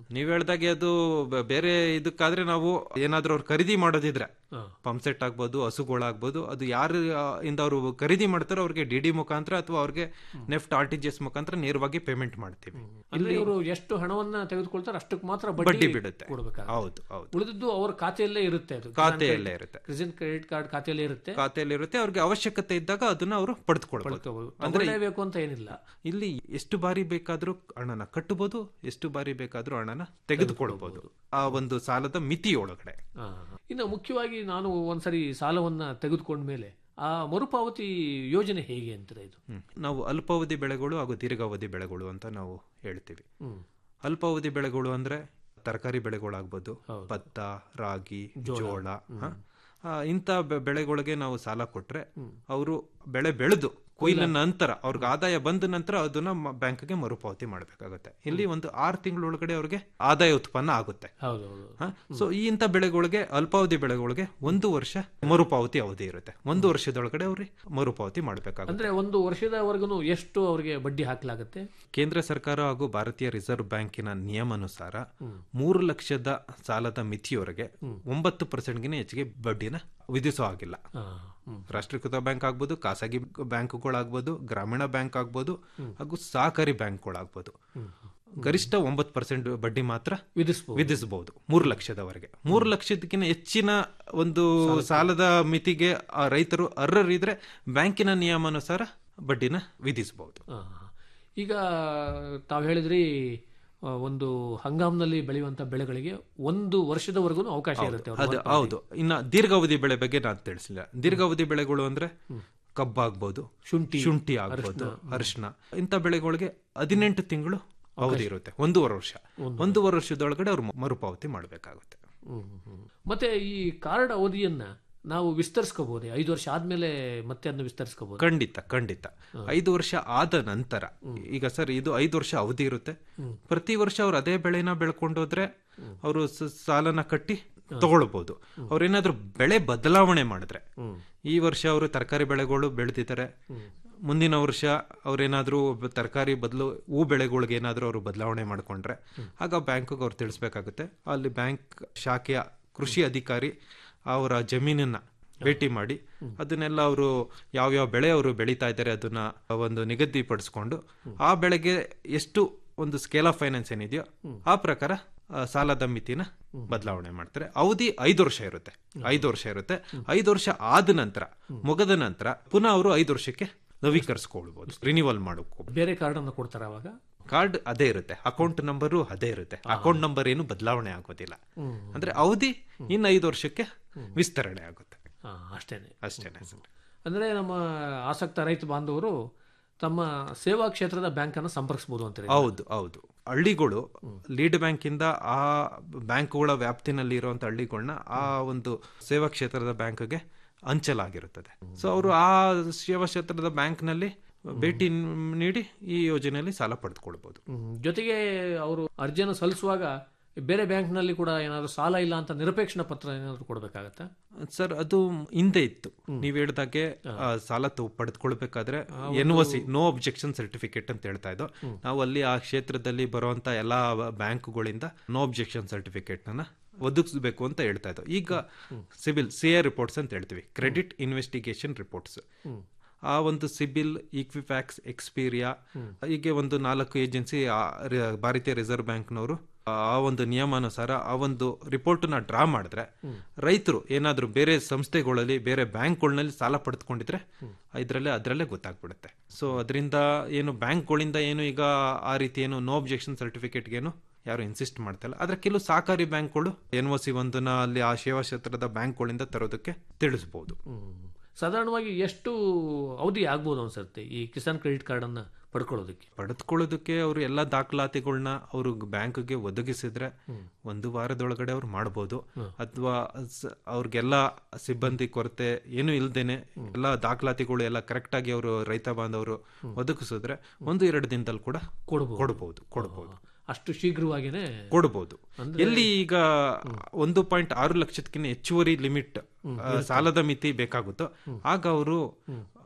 ನೀವ್ ಹೇಳ್ದಾಗೆ ಅದು ಬ- ಬೇರೆ ಇದಕ್ಕಾದ್ರೆ ನಾವು ಏನಾದ್ರೂ ಅವ್ರು ಖರೀದಿ ಮಾಡೋದಿದ್ರೆ ಹಾ. ಪಂಪ್ ಸೆಟ್ ಆಗ್ಬೋದು ಹಸುಗಳಾಗ್ಬೋದು ಅದು ಯಾರು ಆ, ಇಂದ ಅವರು ಖರೀದಿ ಮಾಡ್ತಾರೋ ಅವ್ರಿಗೆ ಡಿ ಡಿ ಮುಖಾಂತರ ಅಥವಾ ಅವ್ರಿಗೆ NEFT R T G S ಮುಖಾಂತರ ನೇರವಾಗಿ ಪೇಮೆಂಟ್ ಮಾಡ್ತೀವಿ ಅಂದ್ರೆ ಇವರು ಎಷ್ಟು ಹಣವನ್ನ ತೆಗೆದುಕೊಳ್ತಾರೆ ಅಷ್ಟಕ್ಕೆ ಮಾತ್ರ ಬಡ್ಡಿ ಬಡ್ಡಿ ಬೀಳುತ್ತೆ ಕೊಡ್ಬೇಕಾಗುತ್ತೆ ಹೌದು ಹೌದು ಉಳಿದಿದ್ದು ಅವ್ರ ಖಾತೆಯಲ್ಲೇ ಇರುತ್ತೆ ಅದು ಖಾತೆಯಲ್ಲೇ ಇರುತ್ತೆ ಕ್ರೆಡಿಟ್ ಕ್ರೆಡಿಟ್ ಕಾರ್ಡ್ ಖಾತೆಯಲ್ಲೇ ಇರುತ್ತೆ ಖಾತೆಯಲ್ಲಿ ಇರುತ್ತೆ ಅವ್ರಿಗೆ ಅವಶ್ಯಕತೆ ಇದ್ದಾಗ ಅದನ್ನ ಅವರು ಪಡೆದುಕೊಳ್ಬಹುದು ಪಡ್ಕೋಬಹುದು. ತಗೊಳ್ಳೇಬೇಕು ಅಂತ ಏನಿಲ್ಲ ಇಲ್ಲಿ ಎಷ್ಟು ಬಾರಿ ಬೇಕಾದ್ರೂ ಹಣನ ಕಟ್ಟಬಹುದು ಎಷ್ಟು ಬಾರಿ ಬೇಕಾದ್ರೂ ಹಣನ ತೆಗೆದುಕೊಳ್ಬಹುದು ಆ ಒಂದು ಸಾಲದ ಮಿತಿ ಒಳಗಡೆ ಆ, ಇನ್ನು ಮುಖ್ಯವಾಗಿ ನಾನು ಒಂದ್ಸರಿ ಸಾಲವನ್ನ ತೆಗೆದುಕೊಂಡ ಮೇಲೆ ಆ ಮರುಪಾವತಿ ಯೋಜನೆ ಹೇಗೆ ಅಂತಾರೆ ಇದು ಹ್ಮ್. ನಾವು ಅಲ್ಪಾವಧಿ ಬೆಳೆಗಳು ಹಾಗೂ ದೀರ್ಘಾವಧಿ ಬೆಳೆಗಳು ಅಂತ ನಾವು ಹೇಳ್ತೀವಿ ಹ್ಮ್. ಅಲ್ಪಾವಧಿ ಬೆಳೆಗಳು ಅಂದ್ರೆ ತರಕಾರಿ ಬೆಳೆಗಳಾಗ್ಬೋದು ಹೌದು. ಭತ್ತ ರಾಗಿ ಜೋಳ ಹ? ಆ, ಇಂಥ ಬೆ- ಬೆಳೆಗಳಿಗೆ ನಾವು ಸಾಲ ಕೊಟ್ರೆ ಅವರು ಬೆಳೆ ಬೆಳೆದು ಕೊಯ್ಲ ನಂತರ ಅವ್ರಿಗೆ ಆದಾಯ ಬಂದ ನಂತರ ಅದನ್ನ ಮ- ಬ್ಯಾಂಕ್ಗೆ ಮರುಪಾವತಿ ಮಾಡಬೇಕಾಗುತ್ತೆ ಇಲ್ಲಿ ಒಂದು ಆರು ತಿಂಗಳೊಳಗಡೆ ಅವ್ರಿಗೆ ಆದಾಯ ಉತ್ಪನ್ನ ಆಗುತ್ತೆ ಹೌದು ಹೌದು ಸೊ ಈ ಇಂಥ ಬೆಳೆಗಳಿಗೆ ಅಲ್ಪಾವಧಿ ಬೆಳೆಗಳಿಗೆ ಒಂದು ವರ್ಷ ಮರುಪಾವತಿ ಅವಧಿ ಇರುತ್ತೆ ಒಂದು ವರ್ಷದೊಳಗಡೆ ಅವ್ರಿಗೆ ಮರುಪಾವತಿ ಮಾಡಬೇಕಾಗುತ್ತೆ ಅಂದ್ರೆ ಒಂದು ವರ್ಷದವರೆಗೂ ಎಷ್ಟು ಅವರಿಗೆ ಬಡ್ಡಿ ಹಾಕಲಾಗುತ್ತೆ ಕೇಂದ್ರ ಸರ್ಕಾರ ಹಾಗೂ ಭಾರತೀಯ ರಿಸರ್ವ್ ಬ್ಯಾಂಕಿನ ನಿಯಮಾನುಸಾರ ಮೂರು ಲಕ್ಷದ ಸಾಲದ ಮಿತಿಯವರೆಗೆ ಒಂಬತ್ತು ಪರ್ಸೆಂಟ್ಗಿನ ಹೆಚ್ಚಿಗೆ ಬಡ್ಡಿನ ವಿಧಿಸೋ ಹಾಗಿಲ್ಲ ಆ, ಹ್ಮ್. ರಾಷ್ಟ್ರೀಕೃತ ಬ್ಯಾಂಕ್ ಆಗ್ಬೋದು ಖಾಸಗಿ ಬ್ಯಾಂಕ್ಗಳಾಗ್ಬೋದು ಗ್ರಾಮೀಣ ಬ್ಯಾಂಕ್ ಆಗ್ಬೋದು ಹಾಗೂ ಸಹಕಾರಿ ಬ್ಯಾಂಕ್ಗಳಾಗ್ಬೋದು ಗರಿಷ್ಠ ಒಂಬತ್ತು ಪರ್ಸೆಂಟ್ ಬಡ್ಡಿ ಮಾತ್ರ ವಿಧಿಸಬಹುದು ವಿಧಿಸಬಹುದು ಮೂರು ಲಕ್ಷದವರೆಗೆ ಮೂರು ಲಕ್ಷದಕ್ಕಿಂತ ಹೆಚ್ಚಿನ ಒಂದು ಸಾಲದ ಮಿತಿಗೆ ಆ ರೈತರು ಅರ್ಹರಿದ್ರೆ ಬ್ಯಾಂಕಿನ ನಿಯಮಾನುಸಾರ ಬಡ್ಡಿನ ವಿಧಿಸಬಹುದು ಆ, ಈಗ ತಾವು ಹೇಳಿದ್ರಿ ಆ, ಒಂದು ಹಂಗಾಮ್ನಲ್ಲಿ ಬೆಳೆಯುವಂತ ಬೆಳೆಗಳಿಗೆ ಒಂದು ವರ್ಷದವರೆಗೂ ಅವಕಾಶ ಇರುತ್ತೆ ಅವ್ರ ಅದು ಮರುಪಾವತಿ. ಹೌದು ಇನ್ನ ದೀರ್ಘಾವಧಿ ಬೆಳೆ ಬಗ್ಗೆ ನಾನು ತಿಳಿಸಿಲ್ಲ ದೀರ್ಘಾವಧಿ ಬೆಳೆಗಳು ಅಂದ್ರೆ ಕಬ್ಬಾಗ್ಬೋದು ಶುಂಠಿ ಶುಂಠಿ ಆಗ್ಬೋದು ಅರಿಶಿನ ಇಂಥ ಬೆಳೆಗಳಿಗೆ ಹದಿನೆಂಟು ತಿಂಗಳು ಅವಧಿ ಇರುತ್ತೆ ಒಂದೂವರೆ ವರ್ಷ ಒಂದೂವರೆ ವರ್ಷದೊಳಗಡೆ ಅವ್ರು ಮರುಪಾವತಿ ಮಾಡಬೇಕಾಗುತ್ತೆ ಹ್ಮ್, ಹ್ಮ್. ಮತ್ತೆ ಈ ಕಾರ್ಡ್ ಅವಧಿಯನ್ನ ನಾವು ವಿಸ್ತರಿಸ್ಕೋಬಹುದೇ ಐದು ವರ್ಷ ಆದ್ಮೇಲೆ ಮತ್ತೆ ಅದನ್ನ ವಿಸ್ತರಿಸ್ಕೋಬಹುದು ಖಂಡಿತ ಖಂಡಿತ ಐದು ವರ್ಷ ಆದ ನಂತರ ಈಗ ಸರ್ ಇದು ಐದು ವರ್ಷ ಅವಧಿ ಇರುತ್ತೆ ಪ್ರತಿ ವರ್ಷ ಅವ್ರು ಅದೇ ಬೆಳೆನ ಬೆಳ್ಕೊಂಡೋದ್ರೆ ಅವರು ಸಾಲನ ಕಟ್ಟಿ ತಗೊಳ್ಬಹುದು ಅವ್ರೇನಾದ್ರೂ ಬೆಳೆ ಬದಲಾವಣೆ ಮಾಡಿದ್ರೆ ಈ ವರ್ಷ ಅವರು ತರಕಾರಿ ಬೆಳೆಗಳು ಬೆಳೆದಿದ್ದಾರೆ ಮುಂದಿನ ವರ್ಷ ಅವ್ರೇನಾದ್ರೂ ತರಕಾರಿ ಬದಲು ಹೂ ಬೆಳೆಗಳಿಗೆ ಏನಾದ್ರೂ ಅವರು ಬದಲಾವಣೆ ಮಾಡ್ಕೊಂಡ್ರೆ ಆಗ ಬ್ಯಾಂಕ್ಗೆ ಅವ್ರು ತಿಳಿಸ್ಬೇಕಾಗುತ್ತೆ ಅಲ್ಲಿ ಬ್ಯಾಂಕ್ ಶಾಖೆಯ ಕೃಷಿ ಅಧಿಕಾರಿ ಅವರ ಜಮೀನನ್ನ ಭೇಟಿ ಮಾಡಿ ಅದನ್ನೆಲ್ಲ ಅವರು ಯಾವ್ಯಾವ ಬೆಳೆ ಅವರು ಬೆಳೀತಾ ಇದ್ದಾರೆ ಅದನ್ನ ಒಂದು ನಿಗದಿಪಡಿಸ್ಕೊಂಡು ಆ ಬೆಳೆಗೆ ಎಷ್ಟು ಒಂದು ಸ್ಕೇಲ್ ಆಫ್ ಫೈನಾನ್ಸ್ ಏನಿದೆಯೋ ಆ ಪ್ರಕಾರ ಆ, ಸಾಲದ ಮಿತಿನ ಬದಲಾವಣೆ ಮಾಡ್ತಾರೆ ಅವಧಿ ಐದು ವರ್ಷ ಇರುತ್ತೆ ಐದು ವರ್ಷ ಇರುತ್ತೆ ಐದು ವರ್ಷ ಆದ ನಂತರ ಮುಗದ ನಂತರ ಪುನಃ ಅವರು ಐದು ವರ್ಷಕ್ಕೆ ನವೀಕರಿಸ್ಕೊಳ್ಬಹುದು ರಿನಿವಲ್ ಮಾಡ್ಕೋಬಹುದು ಬೇರೆ ಕಾರ್ಡ್ ಅನ್ನು ಕೊಡ್ತಾರೆ ಅವಾಗ ಕಾರ್ಡ್ ಅದೇ ಇರುತ್ತೆ ಅಕೌಂಟ್ ನಂಬರು ಅದೇ ಇರುತ್ತೆ ಅಕೌಂಟ್ ನಂಬರ್ ಏನು ಬದಲಾವಣೆ ಆಗೋದಿಲ್ಲ ಅಂದ್ರೆ ಅವಧಿ ಇನ್ನು ಐದು ವರ್ಷಕ್ಕೆ ವಿಸ್ತರಣೆ ಆಗುತ್ತೆ ಆ, ಅಷ್ಟೇನೆ ಅಷ್ಟೇನೆ ಸರ್ ಅಂದ್ರೆ ನಮ್ಮ ಆಸಕ್ತ ರೈತ ಬಾಂಧವರು ತಮ್ಮ ಸೇವಾ ಕ್ಷೇತ್ರದ ಬ್ಯಾಂಕ್ ಅನ್ನು ಸಂಪರ್ಕಿಸಬಹುದು ಅಂತಾರೆ ಹೌದು ಹೌದು ಹಳ್ಳಿಗಳು ಲೀಡ್ ಬ್ಯಾಂಕ್ ಇಂದ ಆ ಬ್ಯಾಂಕ್ಗಳ ವ್ಯಾಪ್ತಿನಲ್ಲಿ ಇರುವಂತ ಹಳ್ಳಿಗಳನ್ನ ಆ ಒಂದು ಸೇವಾ ಕ್ಷೇತ್ರದ ಬ್ಯಾಂಕ್ಗೆ ಹಂಚಲಾಗಿರುತ್ತದೆ ಸೊ ಅವರು ಆ ಸೇವಾ ಕ್ಷೇತ್ರದ ಬ್ಯಾಂಕ್ನಲ್ಲಿ ಭೇಟಿ ನೀಡಿ ಈ ಯೋಜನೆಯಲ್ಲಿ ಸಾಲ ಪಡೆದುಕೊಳ್ಬಹುದು ಹ್ಮ್. ಜೊತೆಗೆ ಅವರು ಅರ್ಜಿಯನ್ನು ಸಲ್ಲಿಸುವಾಗ ಬೇರೆ ಬ್ಯಾಂಕ್ನಲ್ಲಿ ಕೂಡ ಏನಾದ್ರು ಸಾಲ ಇಲ್ಲ ಅಂತ ನಿರಪೇಕ್ಷಣ ಪತ್ರ ಏನಾದ್ರು ಕೊಡಬೇಕಾಗತ್ತಾ ಸರ್ ಅದು ಹಿಂದೆ ಇತ್ತು ನೀವ್ ಹೇಳ್ದಾಗೆ ಆ, ಸಾಲ ತ- ಪಡೆದುಕೊಳ್ಬೇಕಾದ್ರೆ N O C no objection certificate ಅಂತ ಹೇಳ್ತಾ ಇದ್ದೋ ನಾವು ಅಲ್ಲಿ ಆ ಕ್ಷೇತ್ರದಲ್ಲಿ ಬರುವಂತ ಎಲ್ಲಾ ಬ್ಯಾಂಕ್ಗಳಿಂದ ನೋ ಅಬ್ಜೆಕ್ಷನ್ ಸರ್ಟಿಫಿಕೇಟ್ ನ ಒದಗಿಸಬೇಕು ಅಂತ ಹೇಳ್ತಾ ಇದ್ದೋ ಈಗ ಸಿಬಿಲ್ ಸಿ ಎ ರಿಪೋರ್ಟ್ಸ್ ಅಂತ ಹೇಳ್ತೀವಿ ಕ್ರೆಡಿಟ್ ಇನ್ವೆಸ್ಟಿಗೇಷನ್ ರಿಪೋರ್ಟ್ಸ್ ಆ ಒಂದು ಸಿಬಿಲ್ ಈಕ್ವಿಫ್ಯಾಕ್ಸ್ ಎಕ್ಸ್ಪೀರಿಯಾ ಹೀಗೆ ಒಂದು ನಾಲ್ಕು ಏಜೆನ್ಸಿ ಭಾರತೀಯ ರಿಸರ್ವ್ ಬ್ಯಾಂಕ್ನವರು ಆ ಒಂದು ನಿಯಮಾನುಸಾರ ಆ ಒಂದು ರಿಪೋರ್ಟ್ನ ಡ್ರಾ ಮಾಡಿದ್ರೆ ರೈತರು ಏನಾದರೂ ಬೇರೆ ಸಂಸ್ಥೆಗಳಲ್ಲಿ ಬೇರೆ ಬ್ಯಾಂಕ್ಗಳಲ್ಲಿ ಸಾಲ ಪಡೆದುಕೊಂಡಿದ್ರೆ ಇದರಲ್ಲೇ ಅದರಲ್ಲೇ ಗೊತ್ತಾಗ್ಬಿಡುತ್ತೆ ಸೊ ಅದರಿಂದ ಏನು ಬ್ಯಾಂಕ್ಗಳಿಂದ ಏನು ಈಗ ಆ ರೀತಿ ಏನು ನೋ ಅಬ್ಜೆಕ್ಷನ್ ಸರ್ಟಿಫಿಕೇಟ್ಗೇನು ಯಾರು ಇನ್ಸಿಸ್ಟ್ ಮಾಡ್ತಾ ಇಲ್ಲ ಆದ್ರೆ ಕೆಲವು ಸಹಕಾರಿ ಬ್ಯಾಂಕ್ಗಳು ಎನ್ ಒ ಸಿ ಒಂದನ್ನ ಅಲ್ಲಿ ಆ ಸೇವಾ ಕ್ಷೇತ್ರದ ಬ್ಯಾಂಕ್ಗಳಿಂದ ತರೋದಕ್ಕೆ ತಿಳಿಸ್ಬೋದು ಹ್ಮ್. ಸಾಧಾರಣವಾಗಿ ಎಷ್ಟು ಅವಧಿ ಆಗ್ಬೋದು ಅನ್ಸುತ್ತೆ ಈ ಕಿಸಾನ್ ಕ್ರೆಡಿಟ್ ಕಾರ್ಡ್ ಅನ್ನ ಪಡ್ಕೊಳ್ಳೋದಕ್ಕೆ ಪಡೆದುಕೊಳ್ಳೋದಕ್ಕೆ ಅವರು ಎಲ್ಲ ದಾಖಲಾತಿಗಳನ್ನ ಅವರು ಬ್ಯಾಂಕ್ಗೆ ಒದಗಿಸಿದ್ರೆ ಒಂದು ವಾರದೊಳಗಡೆ ಅವ್ರು ಮಾಡ್ಬೋದು ಅಥವಾ ಅವ್ರಿಗೆಲ್ಲ ಸಿಬ್ಬಂದಿ ಕೊರತೆ ಏನು ಇಲ್ದೇನೆ ಎಲ್ಲ ದಾಖಲಾತಿಗಳು ಎಲ್ಲ ಕರೆಕ್ಟ್ ಆಗಿ ಅವರು ರೈತ ಬಾಂಧವರು ಒದಗಿಸಿದ್ರೆ ಒಂದು ಎರಡು ದಿನದಲ್ಲಿ ಕೂಡ ಕೊಡ್ಬೋದು. ಕೊಡ್ಬೋದು ಕೊಡ್ಬೋದು ಅಷ್ಟು ಶೀಘ್ರವಾಗಿನೇ ಕೊಡ್ಬೋದು ಎಲ್ಲಿ ಈಗ ಒಂದು ಪಾಯಿಂಟ್ ಆರು ಲಕ್ಷಕ್ಕಿಂತ ಹೆಚ್ಚುವರಿ ಲಿಮಿಟ್ ಸಾಲದ ಮಿತಿ ಬೇಕಾಗುತ್ತೋ ಆಗ ಅವರು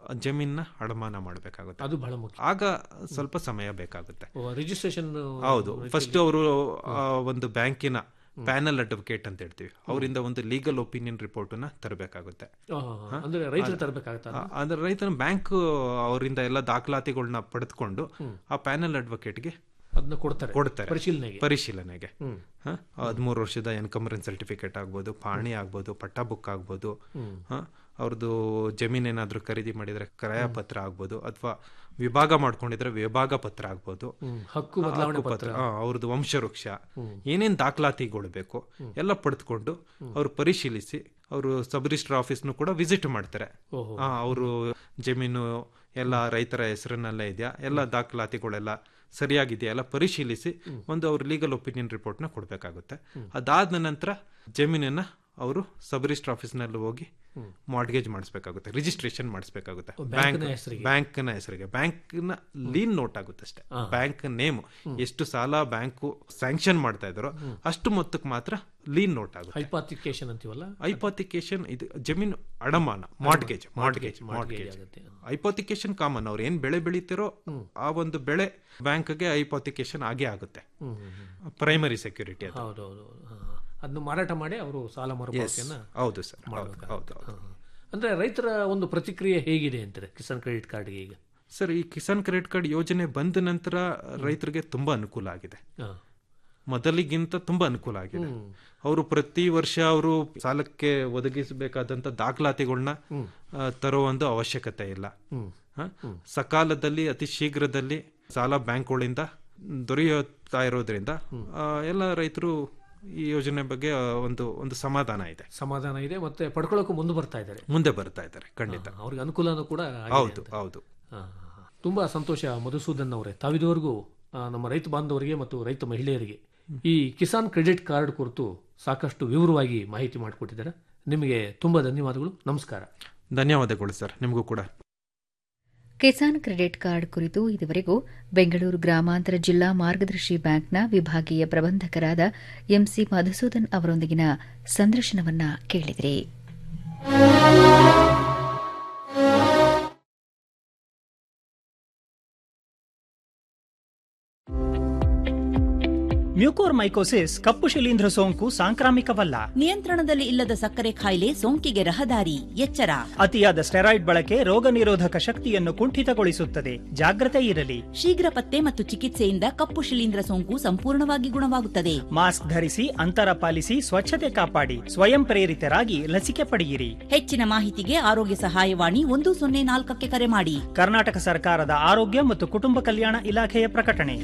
ಜಮೀನ ಅಡಮಾನ ಮಾಡಬೇಕಾಗುತ್ತೆ ಅದು ಬಹಳ ಮುಖ್ಯ ಆಗ ಸ್ವಲ್ಪ ಸಮಯ ಬೇಕಾಗುತ್ತೆ ರಿಜಿಸ್ಟ್ರೇಷನ್ ಹೌದು ಫಸ್ಟ್ ಅವರು ಒಂದು ಬ್ಯಾಂಕಿನ ಪ್ಯಾನಲ್ ಅಡ್ವೊಕೇಟ್ ಅಂತ ಹೇಳ್ತೀವಿ ಅವರಿಂದ ಒಂದು ಲೀಗಲ್ ಒಪಿನಿಯನ್ ರಿಪೋರ್ಟ್ ನ ತರಬೇಕಾಗುತ್ತೆ ಅಂದ್ರೆ ರೈತರು ತರಬೇಕಾಗತ್ತ ಅಂದ್ರೆ ರೈತನ ಬ್ಯಾಂಕ್ ಅವರಿಂದ ಎಲ್ಲ ದಾಖಲಾತಿಗಳನ್ನ ಪಡೆದುಕೊಂಡು ಆ ಪ್ಯಾನಲ್ ಅಡ್ವೊಕೇಟ್ಗೆ ಅದನ್ನ ಕೊಡ್ತಾರೆ ಕೊಡ್ತಾರೆ ಪರಿಶೀಲನೆಗೆ ಪರಿಶೀಲನೆಗೆ ಹದಿಮೂರು ವರ್ಷದ ಎನ್ಕಂಬರೆನ್ಸ್ ಸರ್ಟಿಫಿಕೇಟ್ ಆಗ್ಬೋದು ಪಾಣಿ ಆಗ್ಬೋದು ಪಟ್ಟಾ ಬುಕ್ ಆಗ್ಬೋದು ಹ, ಅವ್ರದ್ದು ಜಮೀನ್ ಏನಾದ್ರು ಖರೀದಿ ಮಾಡಿದ್ರೆ ಕ್ರಯ ಪತ್ರ ಆಗ್ಬೋದು ಅಥವಾ ವಿಭಾಗ ಮಾಡ್ಕೊಂಡಿದ್ರೆ ವಿಭಾಗ ಪತ್ರ ಆಗ್ಬೋದು ಹಕ್ಕು ಬದಲಾವಣೆ ಹಕ್ಕು ಪತ್ರ ಆ, ಅವ್ರದ್ದು ವಂಶವೃಕ್ಷ ಏನೇನ್ ದಾಖಲಾತಿಗಳು ಬೇಕು ಎಲ್ಲ ಪಡೆದುಕೊಂಡು ಅವ್ರು ಪರಿಶೀಲಿಸಿ ಅವರು ಸಬ್ ರಿಜಿಸ್ಟರ್ ಆಫೀಸ್ನು ಕೂಡ ವಿಸಿಟ್ ಮಾಡ್ತಾರೆ ಓಹೋ. ಅವರು ಜಮೀನು ಎಲ್ಲ ರೈತರ ಹೆಸರಿನಲ್ಲೇ ಇದೆಯಾ ಎಲ್ಲ ದಾಖಲಾತಿಗಳೆಲ್ಲ ಸರಿಯಾಗಿದೆಯಾ ಎಲ್ಲ ಪರಿಶೀಲಿಸಿ ಒಂದು ಅವ್ರ ಲೀಗಲ್ ಒಪಿನಿಯನ್ ರಿಪೋರ್ಟ್ನ ಕೊಡಬೇಕಾಗುತ್ತೆ ಅದಾದ ನಂತರ ಜಮೀನನ್ನ ಅವರು ಸಬ್ ರಿಜಿಸ್ಟರ್ ಆಫೀಸ್ನಲ್ಲಿ ಹೋಗಿ ಮಾರ್ಟ್ಗೇಜ್ ಮಾಡಿಸ್ಬೇಕಾಗುತ್ತೆ ರಿಜಿಸ್ಟ್ರೇಷನ್ ಮಾಡಿಸ್ಬೇಕಾಗುತ್ತೆ ಬ್ಯಾಂಕ್ ಹೆಸರಿಗೆ. ಬ್ಯಾಂಕ್ನ ಹೆಸರಿಗೆ ಬ್ಯಾಂಕ್ನ ಲೀನ್ ನೋಟ್ ಆಗುತ್ತೆ ಅಷ್ಟೇ ಬ್ಯಾಂಕ್ ನೇಮ್ ಎಷ್ಟು ಸಾಲ ಬ್ಯಾಂಕು ಸ್ಯಾಂಕ್ಷನ್ ಮಾಡ್ತಾ ಇದ್ದಾರೋ ಅಷ್ಟು ಮೊತ್ತಕ್ಕೆ ಮಾತ್ರ ಲೀನ್ ನೋಟ್ ಆಗುತ್ತೆ ಹೈಪಾತಿಕೇಶನ್ ಅಂತೀವಲ್ಲ ಐಪಾತಿಕೇಶನ್ ಇದು ಜಮೀನು ಅಡಮಾನ ಮಾರ್ಟ್ಗೇಜ್ ಮಾರ್ಟ್ಗೇಜ್ ಮಾರ್ಟ್ಗೇಜ್ ಆಗುತ್ತೆ ಐಪಾತಿಕೇಶನ್ ಕಾಮನ್ ಅವ್ರು ಏನ್ ಬೆಳೆ ಬೆಳೀತಿರೋ ಆ ಒಂದು ಬೆಳೆ ಬ್ಯಾಂಕ್ಗೆ ಐಪಾತಿಕೇಶನ್ ಆಗೇ ಆಗುತ್ತೆ ಪ್ರೈಮರಿ ಸೆಕ್ಯೂರಿಟಿ ಅದು ಹೌದೌದು ಅದನ್ನು ಮಾರಾಟ ಮಾಡಿ ಅವರು ಸಾಲ ಮರುಪಾವತಿಯನ್ನ ಹೌದು ಸರ್ ಹೌದು ಹೌದು ಹೌದು ಅಂದ್ರೆ ರೈತರ ಒಂದು ಪ್ರತಿಕ್ರಿಯೆ ಹೇಗಿದೆ ಅಂತಾರೆ ಕಿಸಾನ್ ಕ್ರೆಡಿಟ್ ಕಾರ್ಡ್ಗೆ ಈಗ ಸರ್ ಈ ಕಿಸಾನ್ ಕ್ರೆಡಿಟ್ ಕಾರ್ಡ್ ಯೋಜನೆ ಬಂದ ನಂತರ ರೈತರಿಗೆ ತುಂಬಾ ಅನುಕೂಲ ಆಗಿದೆ ಹಾ. ಮೊದಲಿಗಿಂತ ತುಂಬಾ ಅನುಕೂಲ ಆಗಿದೆ ಅವರು ಪ್ರತಿ ವರ್ಷ ಅವರು ಸಾಲಕ್ಕೆ ಒದಗಿಸಬೇಕಾದಂತ ದಾಖಲಾತಿಗಳನ್ನ ತರೋ ಒಂದು ಅವಶ್ಯಕತೆ ಇಲ್ಲ ಹ? ಸಕಾಲದಲ್ಲಿ ಅತಿ ಶೀಘ್ರದಲ್ಲಿ ಸಾಲ ಬ್ಯಾಂಕ್ಗಳಿಂದ ದೊರೆಯುತ್ತಾ ಇರೋದ್ರಿಂದ ಆ, ಎಲ್ಲ ರೈತರು ಈ ಯೋಜನೆ ಬಗ್ಗೆ ಆ, ಒಂದು ಒಂದು ಸಮಾಧಾನ ಇದೆ ಸಮಾಧಾನ ಇದೆ ಮತ್ತೆ ಪಡ್ಕೊಳ್ಳೋಕೆ ಮುಂದೆ ಬರ್ತಾ ಇದ್ದಾರೆ ಮುಂದೆ ಬರ್ತಾ ಇದ್ದಾರೆ ಖಂಡಿತ ಅವ್ರಿಗೆ ಅನುಕೂಲನೂ ಕೂಡ ಆಗಿದೆ ಹೌದು ಅಂತ. ಹೌದು ಹಾ, ಹಾ, ಹಾ. ತುಂಬಾ ಸಂತೋಷ ಮಧುಸೂದನ್ ಅವರೇ ತಾವಿದುವರೆಗೂ ಆ, ನಮ್ಮ ರೈತ ಬಾಂಧವರಿಗೆ ಮತ್ತು ರೈತ ಮಹಿಳೆಯರಿಗೆ ಈ ಕಿಸಾನ್ ಕ್ರೆಡಿಟ್ ಕಾರ್ಡ್ ಕುರಿತು ಸಾಕಷ್ಟು ವಿವರವಾಗಿ ಮಾಹಿತಿ ಮಾಡಿಕೊಟ್ಟಿದ್ದಾರೆ ನಿಮಗೆ ತುಂಬಾ ಧನ್ಯವಾದಗಳು ನಮಸ್ಕಾರ ಧನ್ಯವಾದಗಳು ಸರ್ ನಿಮಗೂ ಕೂಡ ಕಿಸಾನ್ ಕ್ರೆಡಿಟ್ ಕಾರ್ಡ್ ಕುರಿತು ಇದುವರೆಗೂ ಬೆಂಗಳೂರು ಗ್ರಾಮಾಂತರ ಜಿಲ್ಲಾ ಮಾರ್ಗದರ್ಶಿ ಬ್ಯಾಂಕ್ನ ವಿಭಾಗೀಯ ಪ್ರಬಂಧಕರಾದ ಎಂಸಿ ಮಧುಸೂದನ್ ಅವರೊಂದಿಗಿನ ಸಂದರ್ಶನವನ್ನ ಕೇಳಿದಿರಿ ಮ್ಯೂಕೋರ್ಮೈಕೋಸಿಸ್ ಕಪ್ಪು ಶಿಲೀಂಧ್ರ ಸೋಂಕು ಸಾಂಕ್ರಾಮಿಕವಲ್ಲ ನಿಯಂತ್ರಣದಲ್ಲಿ ಇಲ್ಲದ ಸಕ್ಕರೆ ಕಾಯಿಲೆ ಸೋಂಕಿಗೆ ರಹದಾರಿ ಎಚ್ಚರ ಅತಿಯಾದ ಸ್ಟೆರಾಯ್ಡ್ ಬಳಕೆ ರೋಗ ನಿರೋಧಕ ಶಕ್ತಿಯನ್ನು ಕುಂಠಿತಗೊಳಿಸುತ್ತದೆ ಜಾಗ್ರತೆ ಇರಲಿ ಶೀಘ್ರ ಪತ್ತೆ ಮತ್ತು ಚಿಕಿತ್ಸೆಯಿಂದ ಕಪ್ಪು ಶಿಲೀಂಧ್ರ ಸೋಂಕು ಸಂಪೂರ್ಣವಾಗಿ ಗುಣವಾಗುತ್ತದೆ ಮಾಸ್ಕ್ ಧರಿಸಿ ಅಂತರ ಪಾಲಿಸಿ ಸ್ವಚ್ಛತೆ ಕಾಪಾಡಿ ಸ್ವಯಂ ಪ್ರೇರಿತರಾಗಿ ಲಸಿಕೆ ಪಡೆಯಿರಿ ಹೆಚ್ಚಿನ ಮಾಹಿತಿಗೆ ಆರೋಗ್ಯ ಸಹಾಯವಾಣಿ ಒಂದು ಸೊನ್ನೆ ನಾಲ್ಕಕ್ಕೆ ಕರೆ ಮಾಡಿ ಕರ್ನಾಟಕ ಸರ್ಕಾರದ ಆರೋಗ್ಯ ಮತ್ತು ಕುಟುಂಬ ಕಲ್ಯಾಣ ಇಲಾಖೆಯ ಪ್ರಕಟಣೆ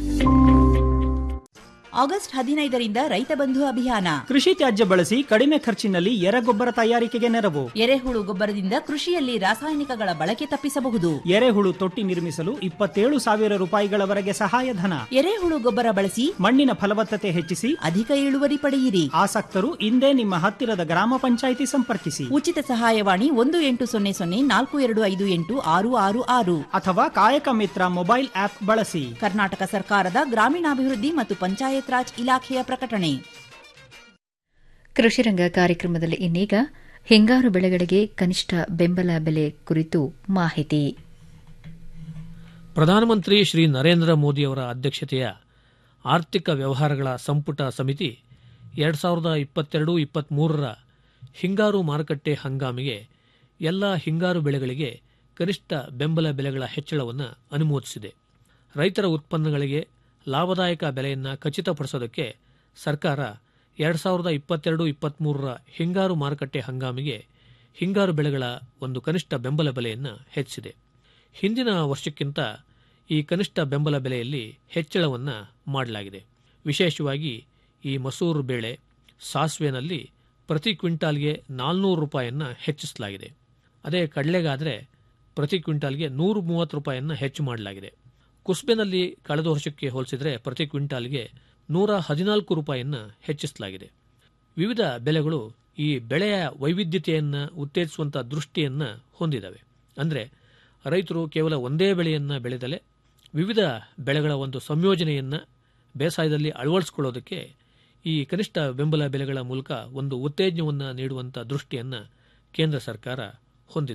ಆಗಸ್ಟ್ ಹದಿನೈದರಿಂದ ರೈತ ಬಂಧು ಅಭಿಯಾನ ಕೃಷಿ ತ್ಯಾಜ್ಯ ಬಳಸಿ ಕಡಿಮೆ ಖರ್ಚಿನಲ್ಲಿ ಎರೆಗೊಬ್ಬರ ತಯಾರಿಕೆಗೆ ನೆರವು ಎರೆಹುಳು ಗೊಬ್ಬರದಿಂದ ಕೃಷಿಯಲ್ಲಿ ರಾಸಾಯನಿಕಗಳ ಬಳಕೆ ತಪ್ಪಿಸಬಹುದು ಎರೆಹುಳು ತೊಟ್ಟಿ ನಿರ್ಮಿಸಲು ಇಪ್ಪತ್ತೇಳು ಸಾವಿರ ರೂಪಾಯಿಗಳವರೆಗೆ ಸಹಾಯಧನ ಎರೆಹುಳು ಗೊಬ್ಬರ ಬಳಸಿ ಮಣ್ಣಿನ ಫಲವತ್ತತೆ ಹೆಚ್ಚಿಸಿ ಅಧಿಕ ಇಳುವರಿ ಪಡೆಯಿರಿ ಆಸಕ್ತರು ಇಂದೇ ನಿಮ್ಮ ಹತ್ತಿರದ ಗ್ರಾಮ ಪಂಚಾಯಿತಿ ಸಂಪರ್ಕಿಸಿ ಉಚಿತ ಸಹಾಯವಾಣಿ ಒಂದು ಎಂಟು ಸೊನ್ನೆ ಸೊನ್ನೆ ನಾಲ್ಕು ಎರಡು ಐದು ಎಂಟು ಆರು ಆರು ಆರು ಅಥವಾ ಕಾಯಕ ಮಿತ್ರ ಮೊಬೈಲ್ ಆಪ್ ಬಳಸಿ ಕರ್ನಾಟಕ ಸರ್ಕಾರದ ಗ್ರಾಮೀಣಾಭಿವೃದ್ಧಿ ಮತ್ತು ಪಂಚಾಯತ್ ರಾಜ್ ಇಲಾಖೆಯ ಪ್ರಕಟಣೆ ಕೃಷಿರಂಗ ಕಾರ್ಯಕ್ರಮದಲ್ಲಿ ಇನ್ನೀಗ ಹಿಂಗಾರು ಬೆಳೆಗಳಿಗೆ ಕನಿಷ್ಠ ಬೆಂಬಲ ಬೆಲೆ ಕುರಿತು ಮಾಹಿತಿ ಪ್ರಧಾನಮಂತ್ರಿ ಶ್ರೀ ನರೇಂದ್ರ ಮೋದಿಯವರ ಅಧ್ಯಕ್ಷತೆಯ ಆರ್ಥಿಕ ವ್ಯವಹಾರಗಳ ಸಂಪುಟ ಸಮಿತಿ ಎರಡು ಸಾವಿರದ ಇಪ್ಪತ್ತೆರಡು ಇಪ್ಪತ್ತ್ಮೂರರ ಹಿಂಗಾರು ಮಾರುಕಟ್ಟೆ ಹಂಗಾಮಿಗೆ ಎಲ್ಲ ಹಿಂಗಾರು ಬೆಳೆಗಳಿಗೆ ಕನಿಷ್ಠ ಬೆಂಬಲ ಬೆಲೆಗಳ ಹೆಚ್ಚಳವನ್ನು ಅನುಮೋದಿಸಿದೆ ರೈತರ ಉತ್ಪನ್ನಗಳಿಗೆ ಲಾಭದಾಯಕ ಬೆಲೆಯನ್ನು ಖಚಿತಪಡಿಸೋದಕ್ಕೆ ಸರ್ಕಾರ ಎರಡು ಸಾವಿರದ ಇಪ್ಪತ್ತೆರಡು ಇಪ್ಪತ್ತ್ಮೂರರ ಹಿಂಗಾರು ಮಾರುಕಟ್ಟೆ ಹಂಗಾಮಿಗೆ ಹಿಂಗಾರು ಬೆಳೆಗಳ ಒಂದು ಕನಿಷ್ಠ ಬೆಂಬಲ ಬೆಲೆಯನ್ನು ಹೆಚ್ಚಿಸಿದೆ ಹಿಂದಿನ ವರ್ಷಕ್ಕಿಂತ ಈ ಕನಿಷ್ಠ ಬೆಂಬಲ ಬೆಲೆಯಲ್ಲಿ ಹೆಚ್ಚಳವನ್ನು ಮಾಡಲಾಗಿದೆ ವಿಶೇಷವಾಗಿ ಈ ಮಸೂರು ಬೇಳೆ ಸಾಸಿವೆನಲ್ಲಿ ಪ್ರತಿ ಕ್ವಿಂಟಾಲ್ಗೆ ನಾಲ್ನೂರು ರೂಪಾಯಿಯನ್ನು ಹೆಚ್ಚಿಸಲಾಗಿದೆ ಅದೇ ಕಡಲೆಗಾದರೆ ಪ್ರತಿ ಕ್ವಿಂಟಾಲ್ಗೆ ನೂರು ಮೂವತ್ತು ರೂಪಾಯಿಯನ್ನು ಹೆಚ್ಚು ಮಾಡಲಾಗಿದೆ ಕುಸ್ಬೆನಲ್ಲಿ ಕಳೆದ ವರ್ಷಕ್ಕೆ ಹೋಲಿಸಿದರೆ ಪ್ರತಿ ಕ್ವಿಂಟಾಲ್ಗೆ ನೂರ ಹದಿನಾಲ್ಕು ರೂಪಾಯಿಯನ್ನು ಹೆಚ್ಚಿಸಲಾಗಿದೆ ವಿವಿಧ ಬೆಲೆಗಳು ಈ ಬೆಳೆಯ ವೈವಿಧ್ಯತೆಯನ್ನು ಉತ್ತೇಜಿಸುವಂಥ ದೃಷ್ಟಿಯನ್ನು ಹೊಂದಿದ್ದಾವೆ ಅಂದರೆ ರೈತರು ಕೇವಲ ಒಂದೇ ಬೆಳೆಯನ್ನು ಬೆಳೆದಲೆ ವಿವಿಧ ಬೆಳೆಗಳ ಒಂದು ಸಂಯೋಜನೆಯನ್ನು ಬೇಸಾಯದಲ್ಲಿ ಅಳವಡಿಸಿಕೊಳ್ಳೋದಕ್ಕೆ ಈ ಕನಿಷ್ಠ ಬೆಂಬಲ ಬೆಲೆಗಳ ಮೂಲಕ ಒಂದು ಉತ್ತೇಜನವನ್ನು ನೀಡುವಂಥ ದೃಷ್ಟಿಯನ್ನು ಕೇಂದ್ರ ಸರ್ಕಾರ ಹೊಂದಿದೆ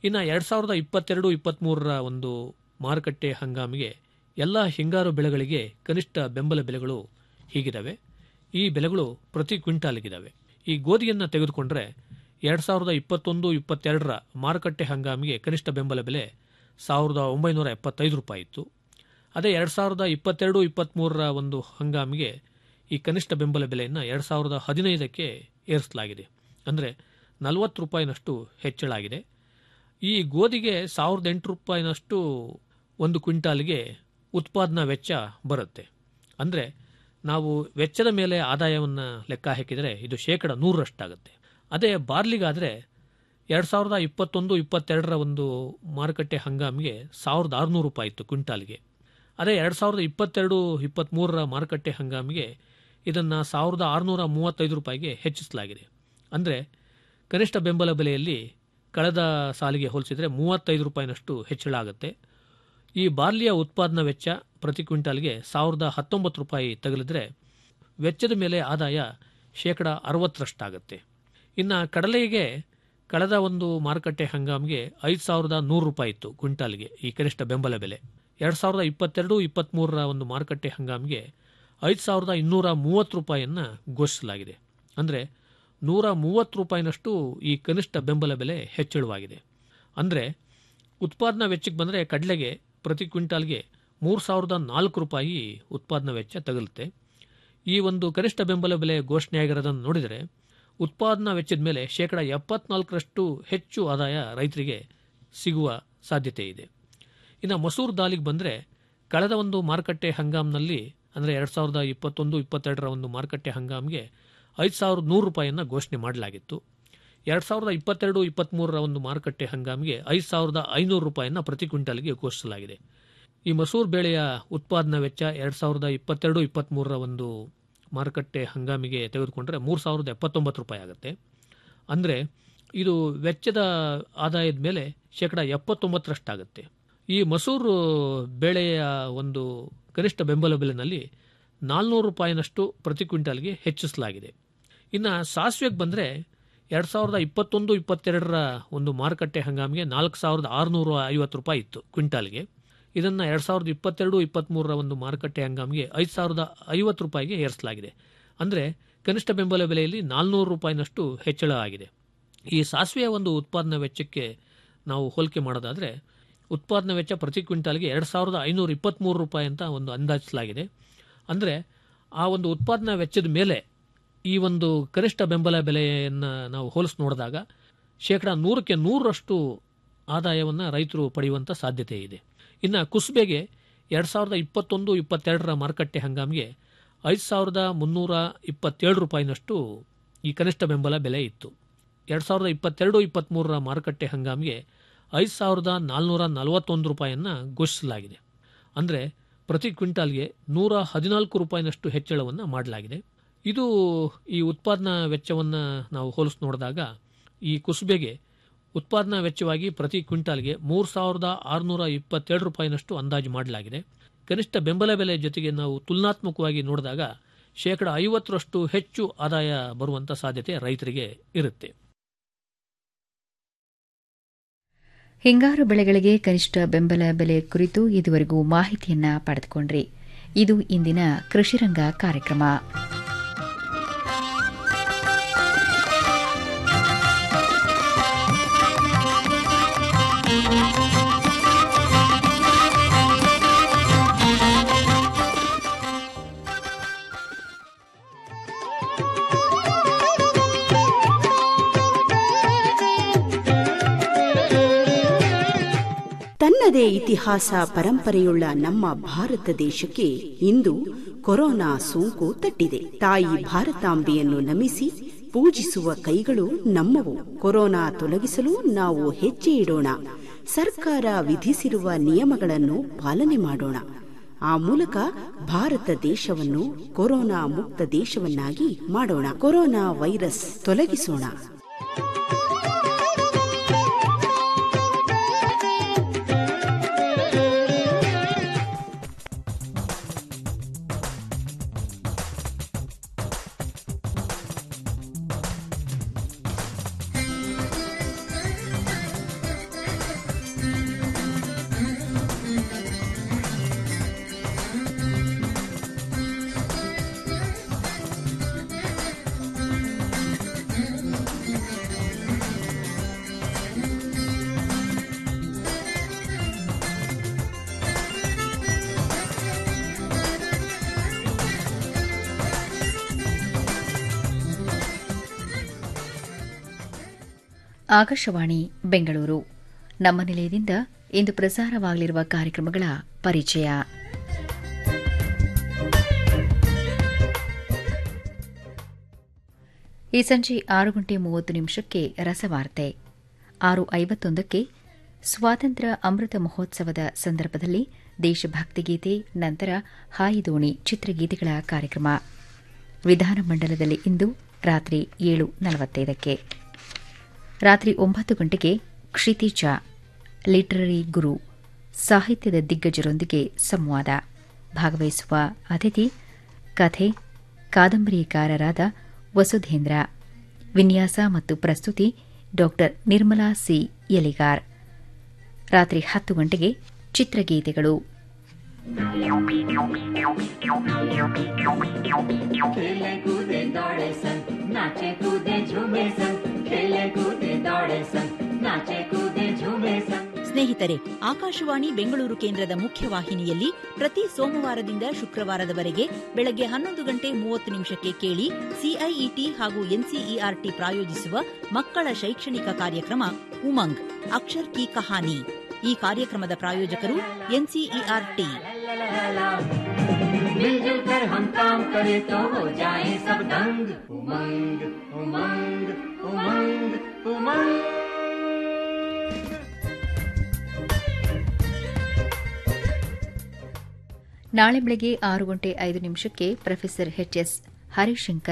ಇನ್ನು ಎರಡು ಸಾವಿರದ ಇಪ್ಪತ್ತೆರಡು ಇಪ್ಪತ್ತ್ಮೂರರ ಒಂದು ಮಾರುಕಟ್ಟೆ ಹಂಗಾಮಿಗೆ ಎಲ್ಲ ಹಿಂಗಾರು ಬೆಳೆಗಳಿಗೆ ಕನಿಷ್ಠ ಬೆಂಬಲ ಬೆಲೆಗಳು ಹೀಗಿದ್ದಾವೆ ಈ ಬೆಲೆಗಳು ಪ್ರತಿ ಕ್ವಿಂಟಾಲ್ಗಿದ್ದಾವೆ ಈ ಗೋಧಿಯನ್ನು ತೆಗೆದುಕೊಂಡ್ರೆ ಎರಡು ಸಾವಿರದ ಇಪ್ಪತ್ತೊಂದು ಇಪ್ಪತ್ತೆರಡರ ಮಾರುಕಟ್ಟೆ ಹಂಗಾಮಿಗೆ ಕನಿಷ್ಠ ಬೆಂಬಲ ಬೆಲೆ ಸಾವಿರದ ಒಂಬೈನೂರ ಎಪ್ಪತ್ತೈದು ರೂಪಾಯಿ ಇತ್ತು ಅದೇ ಎರಡು ಸಾವಿರದ ಇಪ್ಪತ್ತೆರಡು ಇಪ್ಪತ್ತ್ಮೂರರ ಒಂದು ಹಂಗಾಮಿಗೆ ಈ ಕನಿಷ್ಠ ಬೆಂಬಲ ಬೆಲೆಯನ್ನು ಎರಡು ಸಾವಿರದ ಹದಿನೈದಕ್ಕೆ ಏರಿಸಲಾಗಿದೆ ಅಂದರೆ ನಲವತ್ತು ರೂಪಾಯಿನಷ್ಟು ಹೆಚ್ಚಳ ಆಗಿದೆ ಈ ಗೋಧಿಗೆ ಸಾವಿರದ ಎಂಟು ರೂಪಾಯಿನಷ್ಟು ಒಂದು ಕ್ವಿಂಟಾಲ್ಗೆ ಉತ್ಪಾದನಾ ವೆಚ್ಚ ಬರುತ್ತೆ ಅಂದರೆ ನಾವು ವೆಚ್ಚದ ಮೇಲೆ ಆದಾಯವನ್ನು ಲೆಕ್ಕ ಹಾಕಿದರೆ ಇದು ಶೇಕಡ ನೂರರಷ್ಟಾಗುತ್ತೆ ಅದೇ ಬಾರ್ಲಿಗಾದರೆ ಎರಡು ಸಾವಿರದ ಇಪ್ಪತ್ತೊಂದು ಇಪ್ಪತ್ತೆರಡರ ಒಂದು ಮಾರುಕಟ್ಟೆ ಹಂಗಾಮಿಗೆ ಸಾವಿರದ ಆರುನೂರು ರೂಪಾಯಿ ಇತ್ತು ಕ್ವಿಂಟಾಲ್ಗೆ ಅದೇ ಎರಡು ಸಾವಿರದ ಇಪ್ಪತ್ತೆರಡು ಇಪ್ಪತ್ತ್ಮೂರರ ಮಾರುಕಟ್ಟೆ ಹಂಗಾಮಿಗೆ ಇದನ್ನು ಸಾವಿರದ ಆರುನೂರ ಮೂವತ್ತೈದು ರೂಪಾಯಿಗೆ ಹೆಚ್ಚಿಸಲಾಗಿದೆ ಅಂದರೆ ಕನಿಷ್ಠ ಬೆಂಬಲ ಬೆಲೆಯಲ್ಲಿ ಕಳೆದ ಸಾಲಿಗೆ ಹೋಲಿಸಿದರೆ ಮೂವತ್ತೈದು ರೂಪಾಯಿನಷ್ಟು ಹೆಚ್ಚಳ ಆಗುತ್ತೆ ಈ ಬಾರ್ಲಿಯ ಉತ್ಪಾದನಾ ವೆಚ್ಚ ಪ್ರತಿ ಕ್ವಿಂಟಾಲ್ಗೆ ಸಾವಿರದ ಹತ್ತೊಂಬತ್ತು ರೂಪಾಯಿ ತಗಲಿದ್ರೆ ವೆಚ್ಚದ ಮೇಲೆ ಆದಾಯ ಶೇಕಡ ಅರವತ್ತರಷ್ಟಾಗುತ್ತೆ ಇನ್ನು ಕಡಲೆಗೆ ಕಳೆದ ಒಂದು ಮಾರುಕಟ್ಟೆ ಹಂಗಾಮಿಗೆ ಐದು ಸಾವಿರದ ನೂರು ರೂಪಾಯಿ ಇತ್ತು ಕ್ವಿಂಟಾಲ್ಗೆ ಈ ಕನಿಷ್ಠ ಬೆಂಬಲ ಬೆಲೆ ಎರಡು ಸಾವಿರದ ಇಪ್ಪತ್ತೆರಡು ಇಪ್ಪತ್ತ್ಮೂರರ ಒಂದು ಮಾರುಕಟ್ಟೆ ಹಂಗಾಮಿಗೆ ಐದು ಸಾವಿರದ ಇನ್ನೂರ ಮೂವತ್ತು ರೂಪಾಯಿಯನ್ನು ಘೋಷಿಸಲಾಗಿದೆ ಅಂದರೆ ನೂರ ಮೂವತ್ತು ರೂಪಾಯಿನಷ್ಟು ಈ ಕನಿಷ್ಠ ಬೆಂಬಲ ಬೆಲೆ ಹೆಚ್ಚಳವಾಗಿದೆ ಅಂದರೆ ಉತ್ಪಾದನಾ ವೆಚ್ಚಕ್ಕೆ ಬಂದರೆ ಕಡಲೆಗೆ ಪ್ರತಿ ಕ್ವಿಂಟಾಲ್ಗೆ ಮೂರು ಸಾವಿರದ ನಾಲ್ಕು ರೂಪಾಯಿ ಉತ್ಪಾದನಾ ವೆಚ್ಚ ತಗಲುತ್ತೆ ಈ ಒಂದು ಕನಿಷ್ಠ ಬೆಂಬಲ ಬೆಲೆ ಘೋಷಣೆಯಾಗಿರೋದನ್ನು ನೋಡಿದರೆ ಉತ್ಪಾದನಾ ವೆಚ್ಚದ ಮೇಲೆ ಶೇಕಡ ಎಪ್ಪತ್ನಾಲ್ಕರಷ್ಟು ಹೆಚ್ಚು ಆದಾಯ ರೈತರಿಗೆ ಸಿಗುವ ಸಾಧ್ಯತೆ ಇದೆ ಇನ್ನು ಮಸೂರು ದಾಲಿಗೆ ಬಂದರೆ ಕಳೆದ ಒಂದು ಮಾರುಕಟ್ಟೆ ಹಂಗಾಮ್ನಲ್ಲಿ ಅಂದರೆ ಎರಡು ಸಾವಿರದ ಇಪ್ಪತ್ತೊಂದು ಇಪ್ಪತ್ತೆರಡರ ಒಂದು ಮಾರುಕಟ್ಟೆ ಹಂಗಾಮ್ಗೆ ಐದು ಸಾವಿರದ ನೂರು ರೂಪಾಯಿಯನ್ನು ಘೋಷಣೆ ಮಾಡಲಾಗಿತ್ತು ಎರಡು ಸಾವಿರದ ಇಪ್ಪತ್ತೆರಡು ಇಪ್ಪತ್ತ್ಮೂರರ ಒಂದು ಮಾರುಕಟ್ಟೆ ಹಂಗಾಮಿಗೆ ಐದು ಸಾವಿರದ ಐನೂರು ರೂಪಾಯಿಯನ್ನು ಪ್ರತಿ ಕ್ವಿಂಟಾಲ್ಗೆ ಘೋಷಿಸಲಾಗಿದೆ ಈ ಮಸೂರು ಬೇಳೆಯ ಉತ್ಪಾದನಾ ವೆಚ್ಚ ಎರಡು ಸಾವಿರದ ಇಪ್ಪತ್ತೆರಡು ಇಪ್ಪತ್ತ್ಮೂರರ ಒಂದು ಮಾರುಕಟ್ಟೆ ಹಂಗಾಮಿಗೆ ತೆಗೆದುಕೊಂಡ್ರೆ ಮೂರು ಸಾವಿರದ ಎಪ್ಪತ್ತೊಂಬತ್ತು ರೂಪಾಯಿ ಆಗುತ್ತೆ ಅಂದರೆ ಇದು ವೆಚ್ಚದ ಆದಾಯದ ಮೇಲೆ ಶೇಕಡ ಎಪ್ಪತ್ತೊಂಬತ್ತರಷ್ಟಾಗುತ್ತೆ ಈ ಮಸೂರು ಬೇಳೆಯ ಒಂದು ಕನಿಷ್ಠ ಬೆಂಬಲ ಬೆಲೆನಲ್ಲಿ ನಾಲ್ನೂರು ರೂಪಾಯಿನಷ್ಟು ಪ್ರತಿ ಕ್ವಿಂಟಾಲ್ಗೆ ಹೆಚ್ಚಿಸಲಾಗಿದೆ ಇನ್ನು ಸಾಸಿವೆಗೆ ಬಂದರೆ ಎರಡು ಸಾವಿರದ ಇಪ್ಪತ್ತೊಂದು ಇಪ್ಪತ್ತೆರಡರ ಒಂದು ಮಾರುಕಟ್ಟೆ ಹಂಗಾಮಿಗೆ ನಾಲ್ಕು ಸಾವಿರದ ಆರುನೂರ ಐವತ್ತು ರೂಪಾಯಿ ಇತ್ತು ಕ್ವಿಂಟಾಲ್ಗೆ ಇದನ್ನು ಎರಡು ಸಾವಿರದ ಇಪ್ಪತ್ತೆರಡು ಇಪ್ಪತ್ತ್ಮೂರರ ಒಂದು ಮಾರುಕಟ್ಟೆ ಹಂಗಾಮಿಗೆ ಐದು ಸಾವಿರದ ಐವತ್ತು ರೂಪಾಯಿಗೆ ಏರಿಸಲಾಗಿದೆ ಅಂದರೆ ಕನಿಷ್ಠ ಬೆಂಬಲ ಬೆಲೆಯಲ್ಲಿ ನಾಲ್ನೂರು ರೂಪಾಯಿನಷ್ಟು ಹೆಚ್ಚಳ ಆಗಿದೆ ಈ ಸಾಸಿವೆಯ ಒಂದು ಉತ್ಪಾದನಾ ವೆಚ್ಚಕ್ಕೆ ನಾವು ಹೋಲಿಕೆ ಮಾಡೋದಾದರೆ ಉತ್ಪಾದನಾ ವೆಚ್ಚ ಪ್ರತಿ ಕ್ವಿಂಟಾಲ್ಗೆ ಎರಡು ಸಾವಿರದ ಐನೂರ ಇಪ್ಪತ್ತ್ಮೂರು ರೂಪಾಯಿ ಅಂತ ಒಂದು ಅಂದಾಜಿಸಲಾಗಿದೆ ಅಂದರೆ ಆ ಒಂದು ಉತ್ಪಾದನಾ ವೆಚ್ಚದ ಮೇಲೆ ಈ ಒಂದು ಕನಿಷ್ಠ ಬೆಂಬಲ ಬೆಲೆಯನ್ನು ನಾವು ಹೋಲಿಸಿ ನೋಡಿದಾಗ ಶೇಕಡ ನೂರಕ್ಕೆ ನೂರರಷ್ಟು ಆದಾಯವನ್ನು ರೈತರು ಪಡೆಯುವಂಥ ಸಾಧ್ಯತೆ ಇದೆ ಇನ್ನು ಕುಸ್ಬೆಗೆ ಎರಡು ಸಾವಿರದ ಇಪ್ಪತ್ತೊಂದು ಇಪ್ಪತ್ತೆರಡರ ಮಾರುಕಟ್ಟೆ ಹಂಗಾಮಿಗೆ ಐದು ಸಾವಿರದ ಮುನ್ನೂರ ಇಪ್ಪತ್ತೇಳು ರೂಪಾಯಿನಷ್ಟು ಈ ಕನಿಷ್ಠ ಬೆಂಬಲ ಬೆಲೆ ಇತ್ತು ಎರಡು ಸಾವಿರದ ಇಪ್ಪತ್ತೆರಡು ಇಪ್ಪತ್ತ್ಮೂರರ ಮಾರುಕಟ್ಟೆ ಹಂಗಾಮಿಗೆ ಐದು ಸಾವಿರದ ನಾಲ್ನೂರ ನಲವತ್ತೊಂದು ರೂಪಾಯಿಯನ್ನು ಘೋಷಿಸಲಾಗಿದೆ ಅಂದರೆ ಪ್ರತಿ ಕ್ವಿಂಟಾಲ್ಗೆ ನೂರ ಹದಿನಾಲ್ಕು ರೂಪಾಯಿನಷ್ಟು ಹೆಚ್ಚಳವನ್ನು ಮಾಡಲಾಗಿದೆ ಇದು ಈ ಉತ್ಪಾದನಾ ವೆಚ್ಚವನ್ನು ನಾವು ಹೋಲಿಸಿ ನೋಡಿದಾಗ ಈ ಕುಸುಬೆಗೆ ಉತ್ಪಾದನಾ ವೆಚ್ಚವಾಗಿ ಪ್ರತಿ ಕ್ವಿಂಟಾಲ್ಗೆ ಮೂರು ಸಾವಿರದ ಆರುನೂರ ಇಪ್ಪತ್ತೆರಡು ರೂಪಾಯಿನಷ್ಟು ಅಂದಾಜು ಮಾಡಲಾಗಿದೆ ಕನಿಷ್ಠ ಬೆಂಬಲ ಬೆಲೆ ಜೊತೆಗೆ ನಾವು ತುಲನಾತ್ಮಕವಾಗಿ ನೋಡಿದಾಗ ಶೇಕಡ ಐವತ್ತರಷ್ಟು ಹೆಚ್ಚು ಆದಾಯ ಬರುವಂಥ ಸಾಧ್ಯತೆ ರೈತರಿಗೆ ಇರುತ್ತೆ ಹಿಂಗಾರು ಬೆಳೆಗಳಿಗೆ ಕನಿಷ್ಠ ಬೆಂಬಲ ಬೆಲೆ ಕುರಿತು ಇದುವರೆಗೂ ಮಾಹಿತಿಯನ್ನ ಪಡೆದುಕೊಂಡ್ರಿ ಇದು ಇಂದಿನ ಕೃಷಿರಂಗ ಕಾರ್ಯಕ್ರಮ ತನ್ನದೇ ಇತಿಹಾಸ ಪರಂಪರೆಯುಳ್ಳ ನಮ್ಮ ಭಾರತ ದೇಶಕ್ಕೆ ಇಂದು ಕೊರೋನಾ ಸೋಂಕು ತಟ್ಟಿದೆ ತಾಯಿ ಭಾರತಾಂಬೆಯನ್ನು ನಮಿಸಿ ಪೂಜಿಸುವ ಕೈಗಳು ನಮ್ಮವು ಕೊರೋನಾ ತೊಲಗಿಸಲು ನಾವು ಹೆಜ್ಜೆ ಇಡೋಣ ಸರ್ಕಾರ ವಿಧಿಸಿರುವ ನಿಯಮಗಳನ್ನು ಪಾಲನೆ ಮಾಡೋಣ ಆ ಮೂಲಕ ಭಾರತ ದೇಶವನ್ನು ಕೊರೋನಾ ಮುಕ್ತ ದೇಶವನ್ನಾಗಿ ಮಾಡೋಣ ಕೊರೋನಾ ವೈರಸ್ ತೊಲಗಿಸೋಣ ಆಕಾಶವಾಣಿ ಬೆಂಗಳೂರು ನಮ್ಮ ನಿಲಯದಿಂದ ಇಂದು ಪ್ರಸಾರವಾಗಲಿರುವ ಕಾರ್ಯಕ್ರಮಗಳ ಪರಿಚಯ ಈ ಸಂಜೆ ಆರು ಗಂಟೆ ಮೂವತ್ತು ನಿಮಿಷಕ್ಕೆ ರಸವಾರ್ತೆ ಆರು ಐವತ್ತೊಂದಕ್ಕೆ ಸ್ವಾತಂತ್ರ್ಯ ಅಮೃತ ಮಹೋತ್ಸವದ ಸಂದರ್ಭದಲ್ಲಿ ದೇಶಭಕ್ತಿ ಗೀತೆ ನಂತರ ಹಾಯಿದೋಣಿ ಚಿತ್ರಗೀತೆಗಳ ಕಾರ್ಯಕ್ರಮ ವಿಧಾನಮಂಡಲದಲ್ಲಿ ಇಂದು ರಾತ್ರಿ ಏಳು ನಲವತ್ತೈದಕ್ಕೆ ರಾತ್ರಿ ಒಂಬತ್ತು ಗಂಟೆಗೆ ಕ್ಷಿತಿಜ ಲಿಟರರಿ ಗುರು ಸಾಹಿತ್ಯದ ದಿಗ್ಗಜರೊಂದಿಗೆ ಸಂವಾದ ಭಾಗವಹಿಸುವ ಅತಿಥಿ ಕಥೆ ಕಾದಂಬರಿಕಾರರಾದ ವಸುಧೇಂದ್ರ ವಿನ್ಯಾಸ ಮತ್ತು ಪ್ರಸ್ತುತಿ ಡಾ ನಿರ್ಮಲಾ ಸಿ ಯಲಿಗಾರ್ ರಾತ್ರಿ ಹತ್ತು ಗಂಟೆಗೆ ಚಿತ್ರಗೀತೆಗಳು खेले कूदे दौड़े सन नाचे कूदे झूमे सन खेले कूदे दौड़े सन नाचे कूदे झूमे सन ಸ್ನೇಹಿತರೆ ಆಕಾಶವಾಣಿ ಬೆಂಗಳೂರು ಕೇಂದ್ರದ ಮುಖ್ಯವಾಹಿನಿಯಲ್ಲಿ ಪ್ರತಿ ಸೋಮವಾರದಿಂದ ಶುಕ್ರವಾರದವರೆಗೆ ಬೆಳಗ್ಗೆ ಹನ್ನೊಂದು ಗಂಟೆ ಮೂವತ್ತು ನಿಮಿಷಕ್ಕೆ ಕೇಳಿ ಸಿಐಇಟಿ ಹಾಗೂ ಎನ್ಸಿಇಆರ್ಟಿ ಪ್ರಾಯೋಜಿಸುವ ಮಕ್ಕಳ ಶೈಕ್ಷಣಿಕ ಕಾರ್ಯಕ್ರಮ ಉಮಂಗ್ ಅಕ್ಷರ್ ಕಿ ಕಹಾನಿ ಈ ಕಾರ್ಯಕ್ರಮದ ಪ್ರಾಯೋಜಕರು ಎನ್ಸಿಇಆರ್ಟಿ मिलजुल कर हम काम करें तो हो जाए सब दंग उमंग उमंग उमंग उमंग ನಾಳೆ ಬೆಳಗ್ಗೆ ಆರು ಗಂಟೆ ಐದು ನಿಮಿಷಕ್ಕೆ ಪ್ರೊಫೆಸರ್ ಎಚ್ಎಸ್ ಹರಿಶಂಕರ್